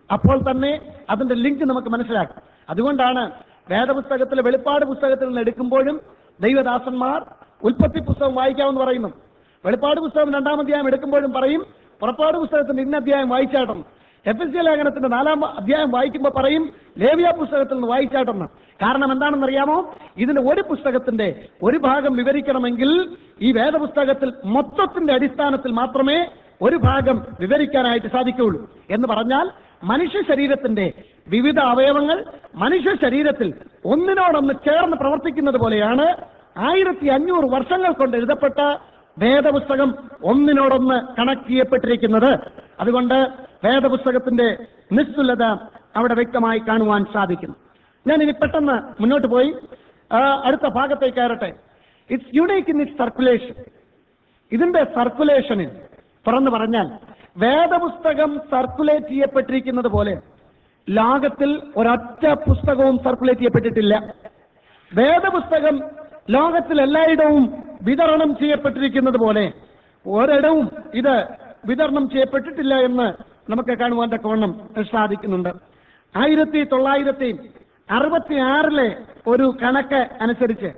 അപ്പോൾ തന്നെ അതിന്റെ ലിങ്ക് നമുക്ക് മനസ്സിലാക്കാം അതുകൊണ്ടാണ് വേദപുസ്തകത്തിലെ വെളിപ്പാട് പുസ്തകത്തിൽ നിന്ന് എടുക്കുമ്പോഴും ദൈവദാസന്മാർ ഉൽപ്പത്തി പുസ്തകം വായിക്കാമെന്ന് പറയുന്നു വെളിപ്പാട് പുസ്തകം രണ്ടാം അധ്യായം എടുക്കുമ്പോഴും പറയും പുറപ്പാട് പുസ്തകത്തിന്റെ ഇന്ന അധ്യായം വായിച്ചാട്ടെന്ന് എഫ് എസ് സി ലേഖനത്തിന്റെ നാലാം അധ്യായം വായിക്കുമ്പോൾ പറയും ലേവിയ പുസ്തകത്തിൽ നിന്ന് വായിച്ചാട്ടെന്ന് കാരണം എന്താണെന്ന് അറിയാമോ ഇതിന്റെ ഒരു പുസ്തകത്തിന്റെ ഒരു ഭാഗം വിവരിക്കണമെങ്കിൽ ഈ വേദപുസ്തകത്തിൽ മൊത്തത്തിന്റെ അടിസ്ഥാനത്തിൽ മാത്രമേ ഒരു ഭാഗം വിവരിക്കാനായിട്ട് സാധിക്കുകയുള്ളൂ എന്ന് പറഞ്ഞാൽ മനുഷ്യ ശരീരത്തിന്റെ വിവിധ അവയവങ്ങൾ മനുഷ്യ ശരീരത്തിൽ ഒന്നിനോടൊന്ന് ചേർന്ന് പ്രവർത്തിക്കുന്നത് പോലെയാണ് ആയിരത്തി അഞ്ഞൂറ് വർഷങ്ങൾ കൊണ്ട് എഴുതപ്പെട്ട വേദപുസ്തകം ഒന്നിനോടൊന്ന് കണക്ട് ചെയ്യപ്പെട്ടിരിക്കുന്നത് അതുകൊണ്ട് വേദപുസ്തകത്തിന്റെ നിസ്തുലത അവിടെ വ്യക്തമായി കാണുവാൻ സാധിക്കുന്നു ഞാൻ ഇനി പെട്ടെന്ന് മുന്നോട്ട് പോയി ആ, അടുത്ത ഭാഗത്തേക്ക് കയറട്ടെ it's unique in it circulation ഇതിന്റെ സർക്കുലേഷനിൽ തുറന്നു പറഞ്ഞാൽ വേദപുസ്തകം സർക്കുലേറ്റ് ചെയ്യപ്പെട്ടിരിക്കുന്നത് പോലെ ലോകത്തിൽ ഒരൊറ്റ പുസ്തകവും സർക്കുലേറ്റ് ചെയ്യപ്പെട്ടിട്ടില്ല വേദപുസ്തകം ലോകത്തിൽ എല്ലായിടവും വിതരണം ചെയ്യപ്പെട്ടിരിക്കുന്നത് പോലെ ഒരിടവും ഇത് വിതരണം ചെയ്യപ്പെട്ടിട്ടില്ല എന്ന് നമുക്ക് കാണുവാൻ തക്കവണ്ണം സാധിക്കുന്നുണ്ട് ആയിരത്തി തൊള്ളായിരത്തി അറുപത്തി ആറിലെ ഒരു കണക്ക് അനുസരിച്ച്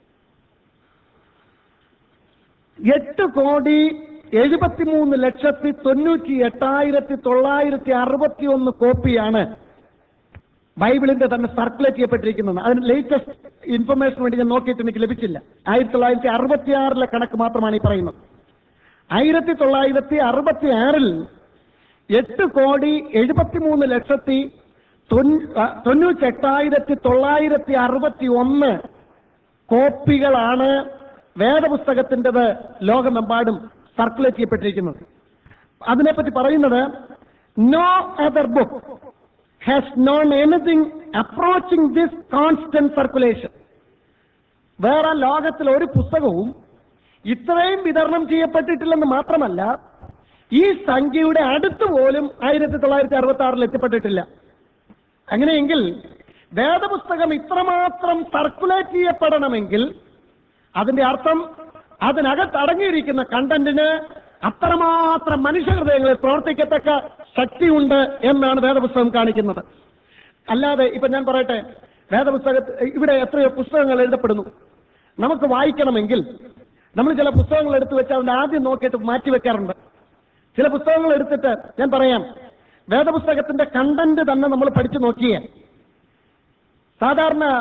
എട്ട് കോടി എഴുപത്തിമൂന്ന് ലക്ഷത്തി തൊണ്ണൂറ്റി എട്ടായിരത്തി തൊള്ളായിരത്തി അറുപത്തി ഒന്ന് കോപ്പിയാണ് ബൈബിളിന്റെ തന്നെ സർക്കുലേറ്റ് ചെയ്യപ്പെട്ടിരിക്കുന്നത് അതിന് ലേറ്റസ്റ്റ് ഇൻഫർമേഷൻ വേണ്ടി ഞാൻ നോക്കിയിട്ട് എനിക്ക് ലഭിച്ചില്ല ആയിരത്തി തൊള്ളായിരത്തി അറുപത്തി ആറിലെ കണക്ക് മാത്രമാണ് ഈ പറയുന്നത് ആയിരത്തി തൊള്ളായിരത്തി അറുപത്തി ആറിൽ എട്ട് കോടി എഴുപത്തിമൂന്ന് ലക്ഷത്തി തൊണ്ണൂറ്റി എട്ടായിരത്തി തൊള്ളായിരത്തി അറുപത്തി ഒന്ന് കോപ്പികളാണ് വേദപുസ്തകത്തിൻ്റെത് ലോകമെമ്പാടും സർക്കുലേറ്റ് ചെയ്യപ്പെട്ടിരിക്കുന്നത് അതിനെപ്പറ്റി പറയുന്നത് no other book has known anything approaching this constant circulation വേറെ ലോകത്തിൽ ഒരു പുസ്തകവും ഇത്രയും വിതരണം ചെയ്യപ്പെട്ടിട്ടില്ലെന്ന് മാത്രമല്ല ഈ സംഖ്യയുടെ അടുത്ത് പോലും ആയിരത്തി തൊള്ളായിരത്തി അറുപത്തി ആറിൽ എത്തിപ്പെട്ടിട്ടില്ല അങ്ങനെയെങ്കിൽ വേദപുസ്തകം ഇത്രമാത്രം സർക്കുലേറ്റ് ചെയ്യപ്പെടണമെങ്കിൽ അതിന്റെ അർത്ഥം അതിനകത്ത് അടങ്ങിയിരിക്കുന്ന കണ്ടന്റിന് അത്രമാത്രം മനുഷ്യഹൃദയങ്ങളിൽ പ്രവർത്തിക്കത്തക്ക ശക്തിയുണ്ട് എന്നാണ് വേദപുസ്തകം കാണിക്കുന്നത് അല്ലാതെ ഇപ്പൊ ഞാൻ പറയട്ടെ വേദപുസ്തക ഇവിടെ എത്രയോ പുസ്തകങ്ങൾ എഴുതപ്പെടുന്നു നമുക്ക് വായിക്കണമെങ്കിൽ നമ്മൾ ചില പുസ്തകങ്ങൾ എടുത്തു വെച്ച് അതിന്റെ ആദ്യം നോക്കിയിട്ട് മാറ്റി വെക്കാറുണ്ട് ചില പുസ്തകങ്ങൾ എടുത്തിട്ട് ഞാൻ പറയാം വേദപുസ്തകത്തിന്റെ കണ്ടന്റ് തന്നെ നമ്മൾ പഠിച്ചു നോക്കിയേ സാധാരണ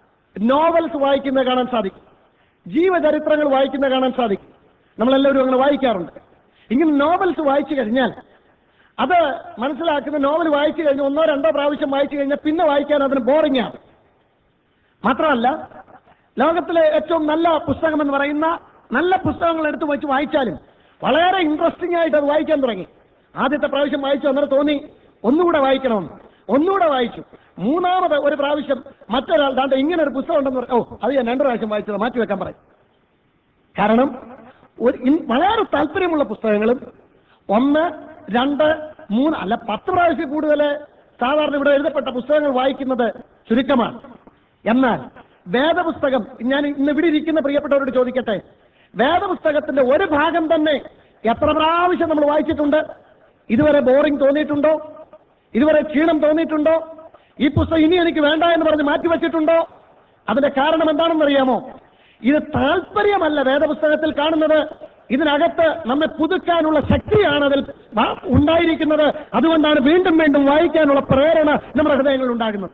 നോവൽസ് വായിക്കുന്നത് കാണാൻ സാധിക്കും ജീവചരിത്രങ്ങൾ വായിക്കുന്നത് കാണാൻ സാധിക്കും നമ്മളെല്ലാവരും അങ്ങനെ വായിക്കാറുണ്ട് ഇങ്ങനെ നോവൽസ് വായിച്ചു കഴിഞ്ഞാൽ അത് മനസ്സിലാക്കുന്ന നോവൽ വായിച്ചു കഴിഞ്ഞ് ഒന്നോ രണ്ടോ പ്രാവശ്യം വായിച്ചു കഴിഞ്ഞാൽ പിന്നെ വായിക്കാൻ അതിന് ബോറിംഗ് ആണ് മാത്രമല്ല ലോകത്തിലെ ഏറ്റവും നല്ല പുസ്തകം എന്ന് പറയുന്ന നല്ല പുസ്തകങ്ങൾ എടുത്ത് വെച്ച് വായിച്ചാലും വളരെ ഇൻട്രസ്റ്റിംഗ് ആയിട്ട് അത് വായിക്കാൻ തുടങ്ങി ആദ്യത്തെ പ്രാവശ്യം വായിച്ചു അന്നേരം തോന്നി ഒന്നുകൂടെ വായിക്കണമെന്ന് ഒന്നുകൂടെ വായിച്ചു മൂന്നാമത് ഒരു പ്രാവശ്യം മറ്റൊരാൾ ദാണ്ട് ഇങ്ങനെ ഒരു പുസ്തകം ഉണ്ടെന്ന് പറയും ഓ അത് ഞാൻ രണ്ട് പ്രാവശ്യം വായിച്ചത് മാറ്റി വെക്കാൻ പറയും കാരണം ഒരു ഇൻ- വളരെ താല്പര്യമുള്ള പുസ്തകങ്ങളും ഒന്ന് രണ്ട് മൂന്ന് അല്ല പത്ത് പ്രാവശ്യം കൂടുതൽ സാധാരണ ഇവിടെ എഴുതപ്പെട്ട പുസ്തകങ്ങൾ വായിക്കുന്നത് ചുരുക്കമാണ് എന്നാൽ വേദപുസ്തകം ഞാൻ ഇന്ന് ഇവിടെ ഇരിക്കുന്ന പ്രിയപ്പെട്ടവരോട് ചോദിക്കട്ടെ വേദപുസ്തകത്തിന്റെ ഒരു ഭാഗം തന്നെ എത്ര പ്രാവശ്യം നമ്മൾ വായിച്ചിട്ടുണ്ട് ഇതുവരെ ബോറിംഗ് തോന്നിയിട്ടുണ്ടോ ഇതുവരെ ക്ഷീണം തോന്നിയിട്ടുണ്ടോ ഈ പുസ്തകം ഇനി എനിക്ക് വേണ്ട എന്ന് പറഞ്ഞ് മാറ്റിവെച്ചിട്ടുണ്ടോ അതിന്റെ കാരണം എന്താണെന്ന് അറിയാമോ ഇത് താല്പര്യമല്ല വേദപുസ്തകത്തിൽ കാണുന്നത് ഇതിനകത്ത് നമ്മെ പുതുക്കാനുള്ള ശക്തിയാണ് അതിൽ വ- ഉണ്ടായിരിക്കുന്നത് അതുകൊണ്ടാണ് വീണ്ടും വീണ്ടും വായിക്കാനുള്ള പ്രേരണ നമ്മുടെ ഹൃദയങ്ങളിൽ ഉണ്ടാകുന്നത്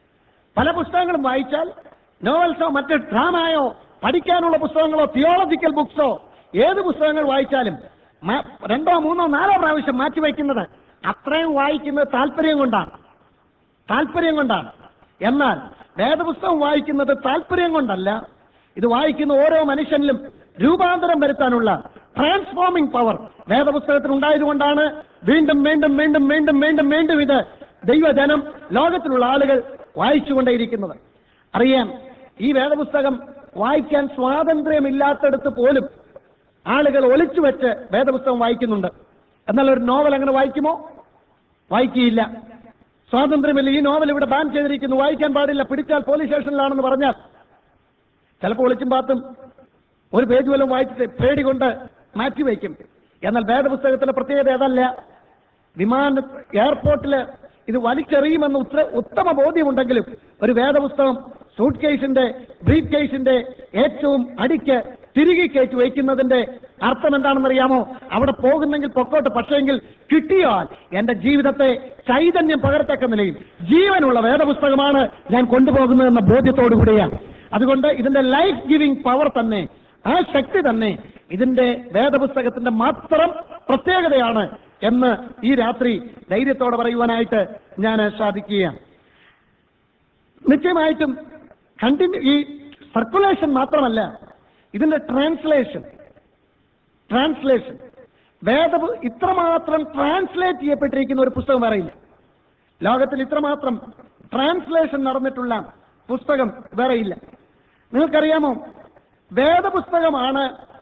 പല പുസ്തകങ്ങളും വായിച്ചാൽ നോവൽസോ മറ്റ് ഡ്രാമയോ പഠിക്കാനുള്ള പുസ്തകങ്ങളോ തിയോളജിക്കൽ ബുക്സോ ഏത് പുസ്തകങ്ങൾ വായിച്ചാലും മ- രണ്ടോ മൂന്നോ നാലോ പ്രാവശ്യം മാറ്റിവെക്കുന്നത് അത്രയും വായിക്കുന്നത് താല്പര്യം കൊണ്ടാണ് താല്പര്യം കൊണ്ടാണ് എന്നാൽ വേദപുസ്തകം വായിക്കുന്നത് താല്പര്യം കൊണ്ടല്ല ഇത് വായിക്കുന്ന ഓരോ മനുഷ്യനിലും രൂപാന്തരം വരുത്താനുള്ള ട്രാൻസ്ഫോമിംഗ് പവർ വേദപുസ്തകത്തിൽ ഉണ്ടായതുകൊണ്ടാണ് വീണ്ടും വീണ്ടും വീണ്ടും വീണ്ടും വീണ്ടും വീണ്ടും ഇത് ദൈവജനം ലോകത്തിലുള്ള ആളുകൾ വായിച്ചുകൊണ്ടേയിരിക്കുന്നത് അറിയാം ഈ വേദപുസ്തകം വായിക്കാൻ സ്വാതന്ത്ര്യമില്ലാത്തടത്ത് പോലും ആളുകൾ ഒളിച്ചു വെച്ച് വേദപുസ്തകം വായിക്കുന്നുണ്ട് എന്നാൽ ഒരു നോവൽ അങ്ങനെ വായിക്കുമോ വായിക്കുകയില്ല സ്വാതന്ത്ര്യമില്ല ഈ നോവൽ ഇവിടെ ബാൻ ചെയ്തിരിക്കുന്നു വായിക്കാൻ പാടില്ല പിടിച്ചാൽ പോലീസ് സ്റ്റേഷനിലാണെന്ന് പറഞ്ഞാൽ ചിലപ്പോൾ ഒളിച്ചും പാത്തും ഒരു പേജ് വല്ലതും വായിച്ചിട്ട് പേടി കൊണ്ട് മാറ്റിവെക്കും എന്നാൽ വേദപുസ്തകത്തിന്റെ പ്രത്യേകത അതല്ല വിമാന എയർപോർട്ടിൽ ഇത് വലിച്ചെറിയുമെന്ന് ഉത്ര ഉത്തമ ബോധ്യമുണ്ടെങ്കിലും ഒരു വേദപുസ്തകം സൂട്ട് കേസിന്റെ ബ്രീഫ് കേസിന്റെ ഏറ്റവും അടിക്ക് തിരികെ കയറ്റി വയ്ക്കുന്നതിന്റെ അർത്ഥം എന്താണെന്നറിയാമോ അവിടെ പോകുന്നെങ്കിൽ പൊക്കോട്ട് പക്ഷേങ്കിൽ കിട്ടിയാൽ എന്റെ ജീവിതത്തെ ചൈതന്യം പകരത്തക്ക നിലയിൽ ജീവനുള്ള വേദപുസ്തകമാണ് ഞാൻ കൊണ്ടുപോകുന്നതെന്ന ബോധ്യത്തോടു കൂടിയാണ് അതുകൊണ്ട് ഇതിന്റെ ലൈഫ് ഗിവിംഗ് പവർ തന്നെ ആ ശക്തി തന്നെ ഇതിന്റെ വേദപുസ്തകത്തിന്റെ മാത്രം പ്രത്യേകതയാണ് എന്ന് ഈ രാത്രി ധൈര്യത്തോടെ പറയുവാനായിട്ട് ഞാൻ സാധിക്കുകയാണ് നിശ്ചയമായിട്ടും കണ്ടിന്യൂ ഈ സർക്കുലേഷൻ മാത്രമല്ല ഇതിന്റെ ട്രാൻസ്ലേഷൻ ട്രാൻസ്ലേഷൻ വേദ ഇത്രമാത്രം ട്രാൻസ്ലേറ്റ് ചെയ്യപ്പെട്ടിരിക്കുന്ന ഒരു പുസ്തകം വേറെയില്ല ലോകത്തിൽ ഇത്രമാത്രം ട്രാൻസ്ലേഷൻ നടന്നിട്ടുള്ള പുസ്തകം വേറെയില്ല നിങ്ങൾക്കറിയാമോ വേദപുസ്തകമാണ്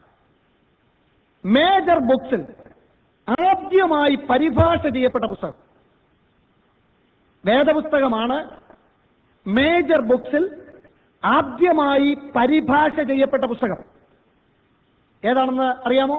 മേജർ ബുക്സിൽ ആദ്യമായി പരിഭാഷ ചെയ്യപ്പെട്ട പുസ്തകം വേദപുസ്തകമാണ് മേജർ ബുക്സിൽ ആദ്യമായി പരിഭാഷ ചെയ്യപ്പെട്ട പുസ്തകം ഏതാണെന്ന് അറിയാമോ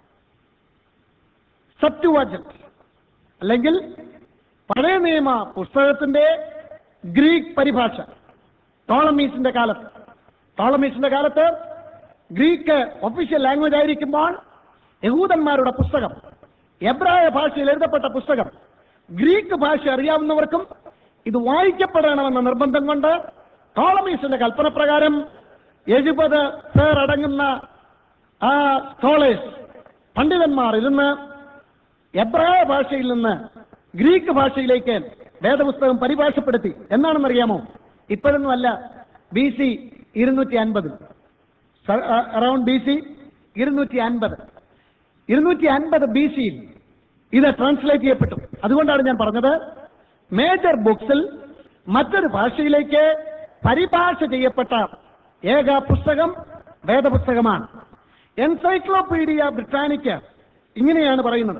സത്യുവചൻ അല്ലെങ്കിൽ പഴയ നിയമ പുസ്തകത്തിന്റെ ഗ്രീക്ക് പരിഭാഷ ടോളമീസിന്റെ കാലത്ത് ടോളമീസിന്റെ കാലത്ത് ഗ്രീക്ക് ഒഫീഷ്യൽ ലാംഗ്വേജ് ആയിരിക്കുമ്പോൾ യഹൂദന്മാരുടെ പുസ്തകം എബ്രായ ഭാഷയിൽ എഴുതപ്പെട്ട പുസ്തകം ഗ്രീക്ക് ഭാഷ അറിയാവുന്നവർക്കും ഇത് വായിക്കപ്പെടണമെന്ന നിർബന്ധം കൊണ്ട് ടോളമീസിന്റെ കൽപ്പന പ്രകാരം എഴുപത് പേർ അടങ്ങുന്ന ആ സ്കോളേഴ്സ് പണ്ഡിതന്മാർ ഇരുന്ന് എബ്രായ ഭാഷയിൽ നിന്ന് ഗ്രീക്ക് ഭാഷയിലേക്ക് വേദപുസ്തകം പരിഭാഷപ്പെടുത്തി എന്നാണെന്നറിയാമോ ഇപ്പോഴൊന്നുമല്ല ബി സി ഇരുന്നൂറ്റി അൻപത് അറൌണ്ട് ബി സി ഇരുന്നൂറ്റി അൻപത് ഇരുന്നൂറ്റി അൻപത് ബി സിയിൽ ഇത് ട്രാൻസ്ലേറ്റ് ചെയ്യപ്പെട്ടു അതുകൊണ്ടാണ് ഞാൻ പറഞ്ഞത് മേജർ ബുക്സിൽ മറ്റൊരു ഭാഷയിലേക്ക് പരിഭാഷ ചെയ്യപ്പെട്ട ഏക പുസ്തകം വേദപുസ്തകമാണ് എൻസൈക്ലോപീഡിയ ബ്രിട്ടാനിക്ക ഇങ്ങനെയാണ് പറയുന്നത്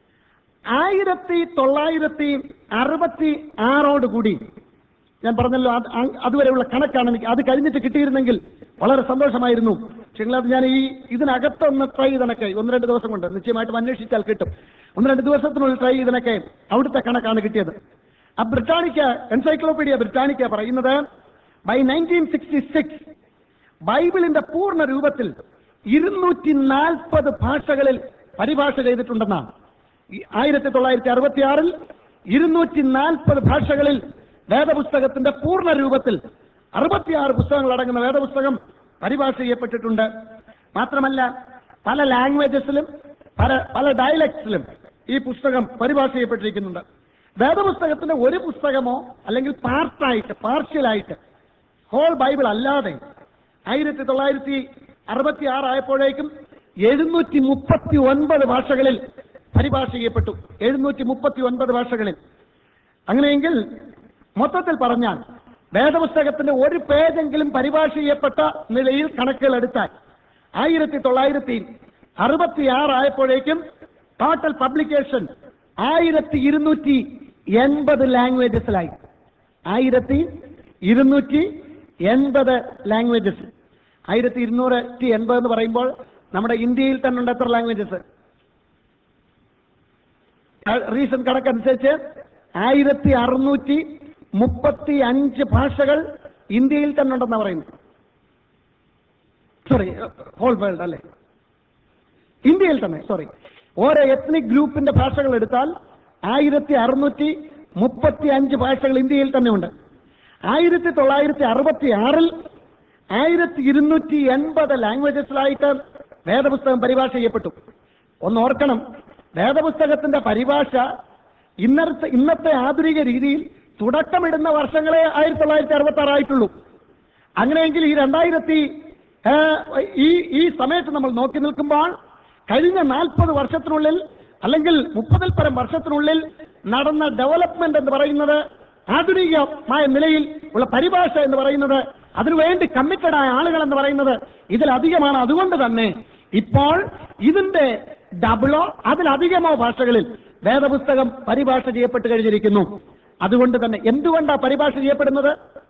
ആയിരത്തി തൊള്ളായിരത്തി അറുപത്തി ആറോട് കൂടി ഞാൻ പറഞ്ഞല്ലോ അത് അ- അതുവരെയുള്ള കണക്കാണ് എനിക്ക് അത് കഴിഞ്ഞിട്ട് കിട്ടിയിരുന്നെങ്കിൽ വളരെ സന്തോഷമായിരുന്നു പക്ഷേ അത് ഞാൻ ഈ ഇതിനകത്തൊന്ന് ട്രൈ ചെയ്തനക്കെ ഒന്ന് രണ്ട് ദിവസം കൊണ്ട് നിശ്ചയമായിട്ടും അന്വേഷിച്ചാൽ കിട്ടും ഒന്ന് രണ്ട് ദിവസത്തിനുള്ളിൽ ട്രൈ ചെയ്തനക്കെ അവിടുത്തെ കണക്കാണ് കിട്ടിയത് ആ ബ്രിട്ടാനിക്ക എൻസൈക്ലോപീഡിയ ബ്രിട്ടാനിക്ക പറയുന്നത് ബൈ നയൻറ്റീൻ സിക്സ്റ്റി സിക്സ് ബൈബിളിന്റെ പൂർണ്ണ രൂപത്തിൽ ഇരുന്നൂറ്റി നാൽപ്പത് ഭാഷകളിൽ പരിഭാഷ ചെയ്തിട്ടുണ്ടെന്നാണ് ഈ ആയിരത്തി തൊള്ളായിരത്തി അറുപത്തി ആറിൽ ഇരുന്നൂറ്റി നാൽപ്പത് ഭാഷകളിൽ വേദപുസ്തകത്തിന്റെ പൂർണ്ണ രൂപത്തിൽ അറുപത്തിയാറ് പുസ്തകങ്ങൾ അടങ്ങുന്ന വേദപുസ്തകം പരിഭാഷ ചെയ്യപ്പെട്ടിട്ടുണ്ട് മാത്രമല്ല പല ലാംഗ്വേജസിലും പല പല ഡയലക്ട്സിലും ഈ പുസ്തകം പരിഭാഷ ചെയ്യപ്പെട്ടിരിക്കുന്നുണ്ട് വേദപുസ്തകത്തിന്റെ ഒരു പുസ്തകമോ അല്ലെങ്കിൽ പാർട്ടായിട്ട് പാർഷ്യലായിട്ട് ഹോൾ ബൈബിൾ അല്ലാതെ ആയിരത്തി തൊള്ളായിരത്തി അറുപത്തി ആറായപ്പോഴേക്കും എഴുന്നൂറ്റി മുപ്പത്തി ഒൻപത് ഭാഷകളിൽ പരിഭാഷ ചെയ്യപ്പെട്ടു എഴുന്നൂറ്റി മുപ്പത്തി ഒൻപത് ഭാഷകളിൽ അങ്ങനെയെങ്കിൽ മൊത്തത്തിൽ പറഞ്ഞാൽ വേദപുസ്തകത്തിന്റെ ഒരു പേജെങ്കിലും പരിഭാഷ ചെയ്യപ്പെട്ട നിലയിൽ കണക്കുകൾ എടുത്താൽ ആയിരത്തി തൊള്ളായിരത്തി അറുപത്തി ആറായപ്പോഴേക്കും ടോട്ടൽ പബ്ലിക്കേഷൻ ആയിരത്തി ഇരുന്നൂറ്റി എൺപത് ലാംഗ്വേജസിലായി ആയിരത്തി ഇരുന്നൂറ്റി എൺപത് ലാംഗ്വേജസ് ആയിരത്തി ഇരുന്നൂറ്റി എൺപത് എന്ന് പറയുമ്പോൾ നമ്മുടെ ഇന്ത്യയിൽ തന്നെ ഉണ്ട് എത്ര ലാംഗ്വേജസ് റീസെന്റ് കണക്കനുസരിച്ച് ആയിരത്തി അറുന്നൂറ്റി മുപ്പത്തി അഞ്ച് ഭാഷകൾ ഇന്ത്യയിൽ തന്നെ ഉണ്ടെന്നാ പറയുന്നത് സോറി ഹോൾ വേൾഡ് അല്ലേ ഇന്ത്യയിൽ തന്നെ സോറി ഓരോ എത്നിക് ഗ്രൂപ്പിന്റെ ഭാഷകൾ എടുത്താൽ ആയിരത്തി അറുന്നൂറ്റി മുപ്പത്തി അഞ്ച് ഭാഷകൾ ഇന്ത്യയിൽ തന്നെ ഉണ്ട് ആയിരത്തി തൊള്ളായിരത്തി അറുപത്തി ആറിൽ ആയിരത്തി ഇരുന്നൂറ്റി എൺപത് ലാംഗ്വേജസിലായിട്ട് വേദപുസ്തകം പരിഭാഷ ചെയ്യപ്പെട്ടു ഒന്ന് ഓർക്കണം വേദപുസ്തകത്തിന്റെ പരിഭാഷ ഇന്നത്തെ ഇന്നത്തെ ആധുനിക രീതിയിൽ തുടക്കമിടുന്ന വർഷങ്ങളെ ആയിരത്തി തൊള്ളായിരത്തി അറുപത്തി ആറായിട്ടുള്ളൂ അങ്ങനെയെങ്കിൽ ഈ രണ്ടായിരത്തി ആ, ഈ ഈ സമയത്ത് നമ്മൾ നോക്കി നിൽക്കുമ്പോൾ കഴിഞ്ഞ നാൽപ്പത് വർഷത്തിനുള്ളിൽ അല്ലെങ്കിൽ മുപ്പതിൽ പരം വർഷത്തിനുള്ളിൽ നടന്ന ഡെവലപ്മെന്റ് എന്ന് പറയുന്നത് ആധുനികമായ നിലയിൽ ഉള്ള പരിഭാഷ എന്ന് പറയുന്നത് അതിനുവേണ്ടി കമ്മിറ്റഡ് ആയ ആളുകൾ എന്ന് പറയുന്നത് ഇതിലധികമാണ് അതുകൊണ്ട് തന്നെ ഇപ്പോൾ ഇതിന്റെ ഡബിളോ അതിലധികമോ ഭാഷകളിൽ വേദപുസ്തകം പരിഭാഷ ചെയ്യപ്പെട്ട് കഴിഞ്ഞിരിക്കുന്നു അതുകൊണ്ട് തന്നെ എന്തുകൊണ്ടാണ് പരിഭാഷ ചെയ്യപ്പെടുന്നത്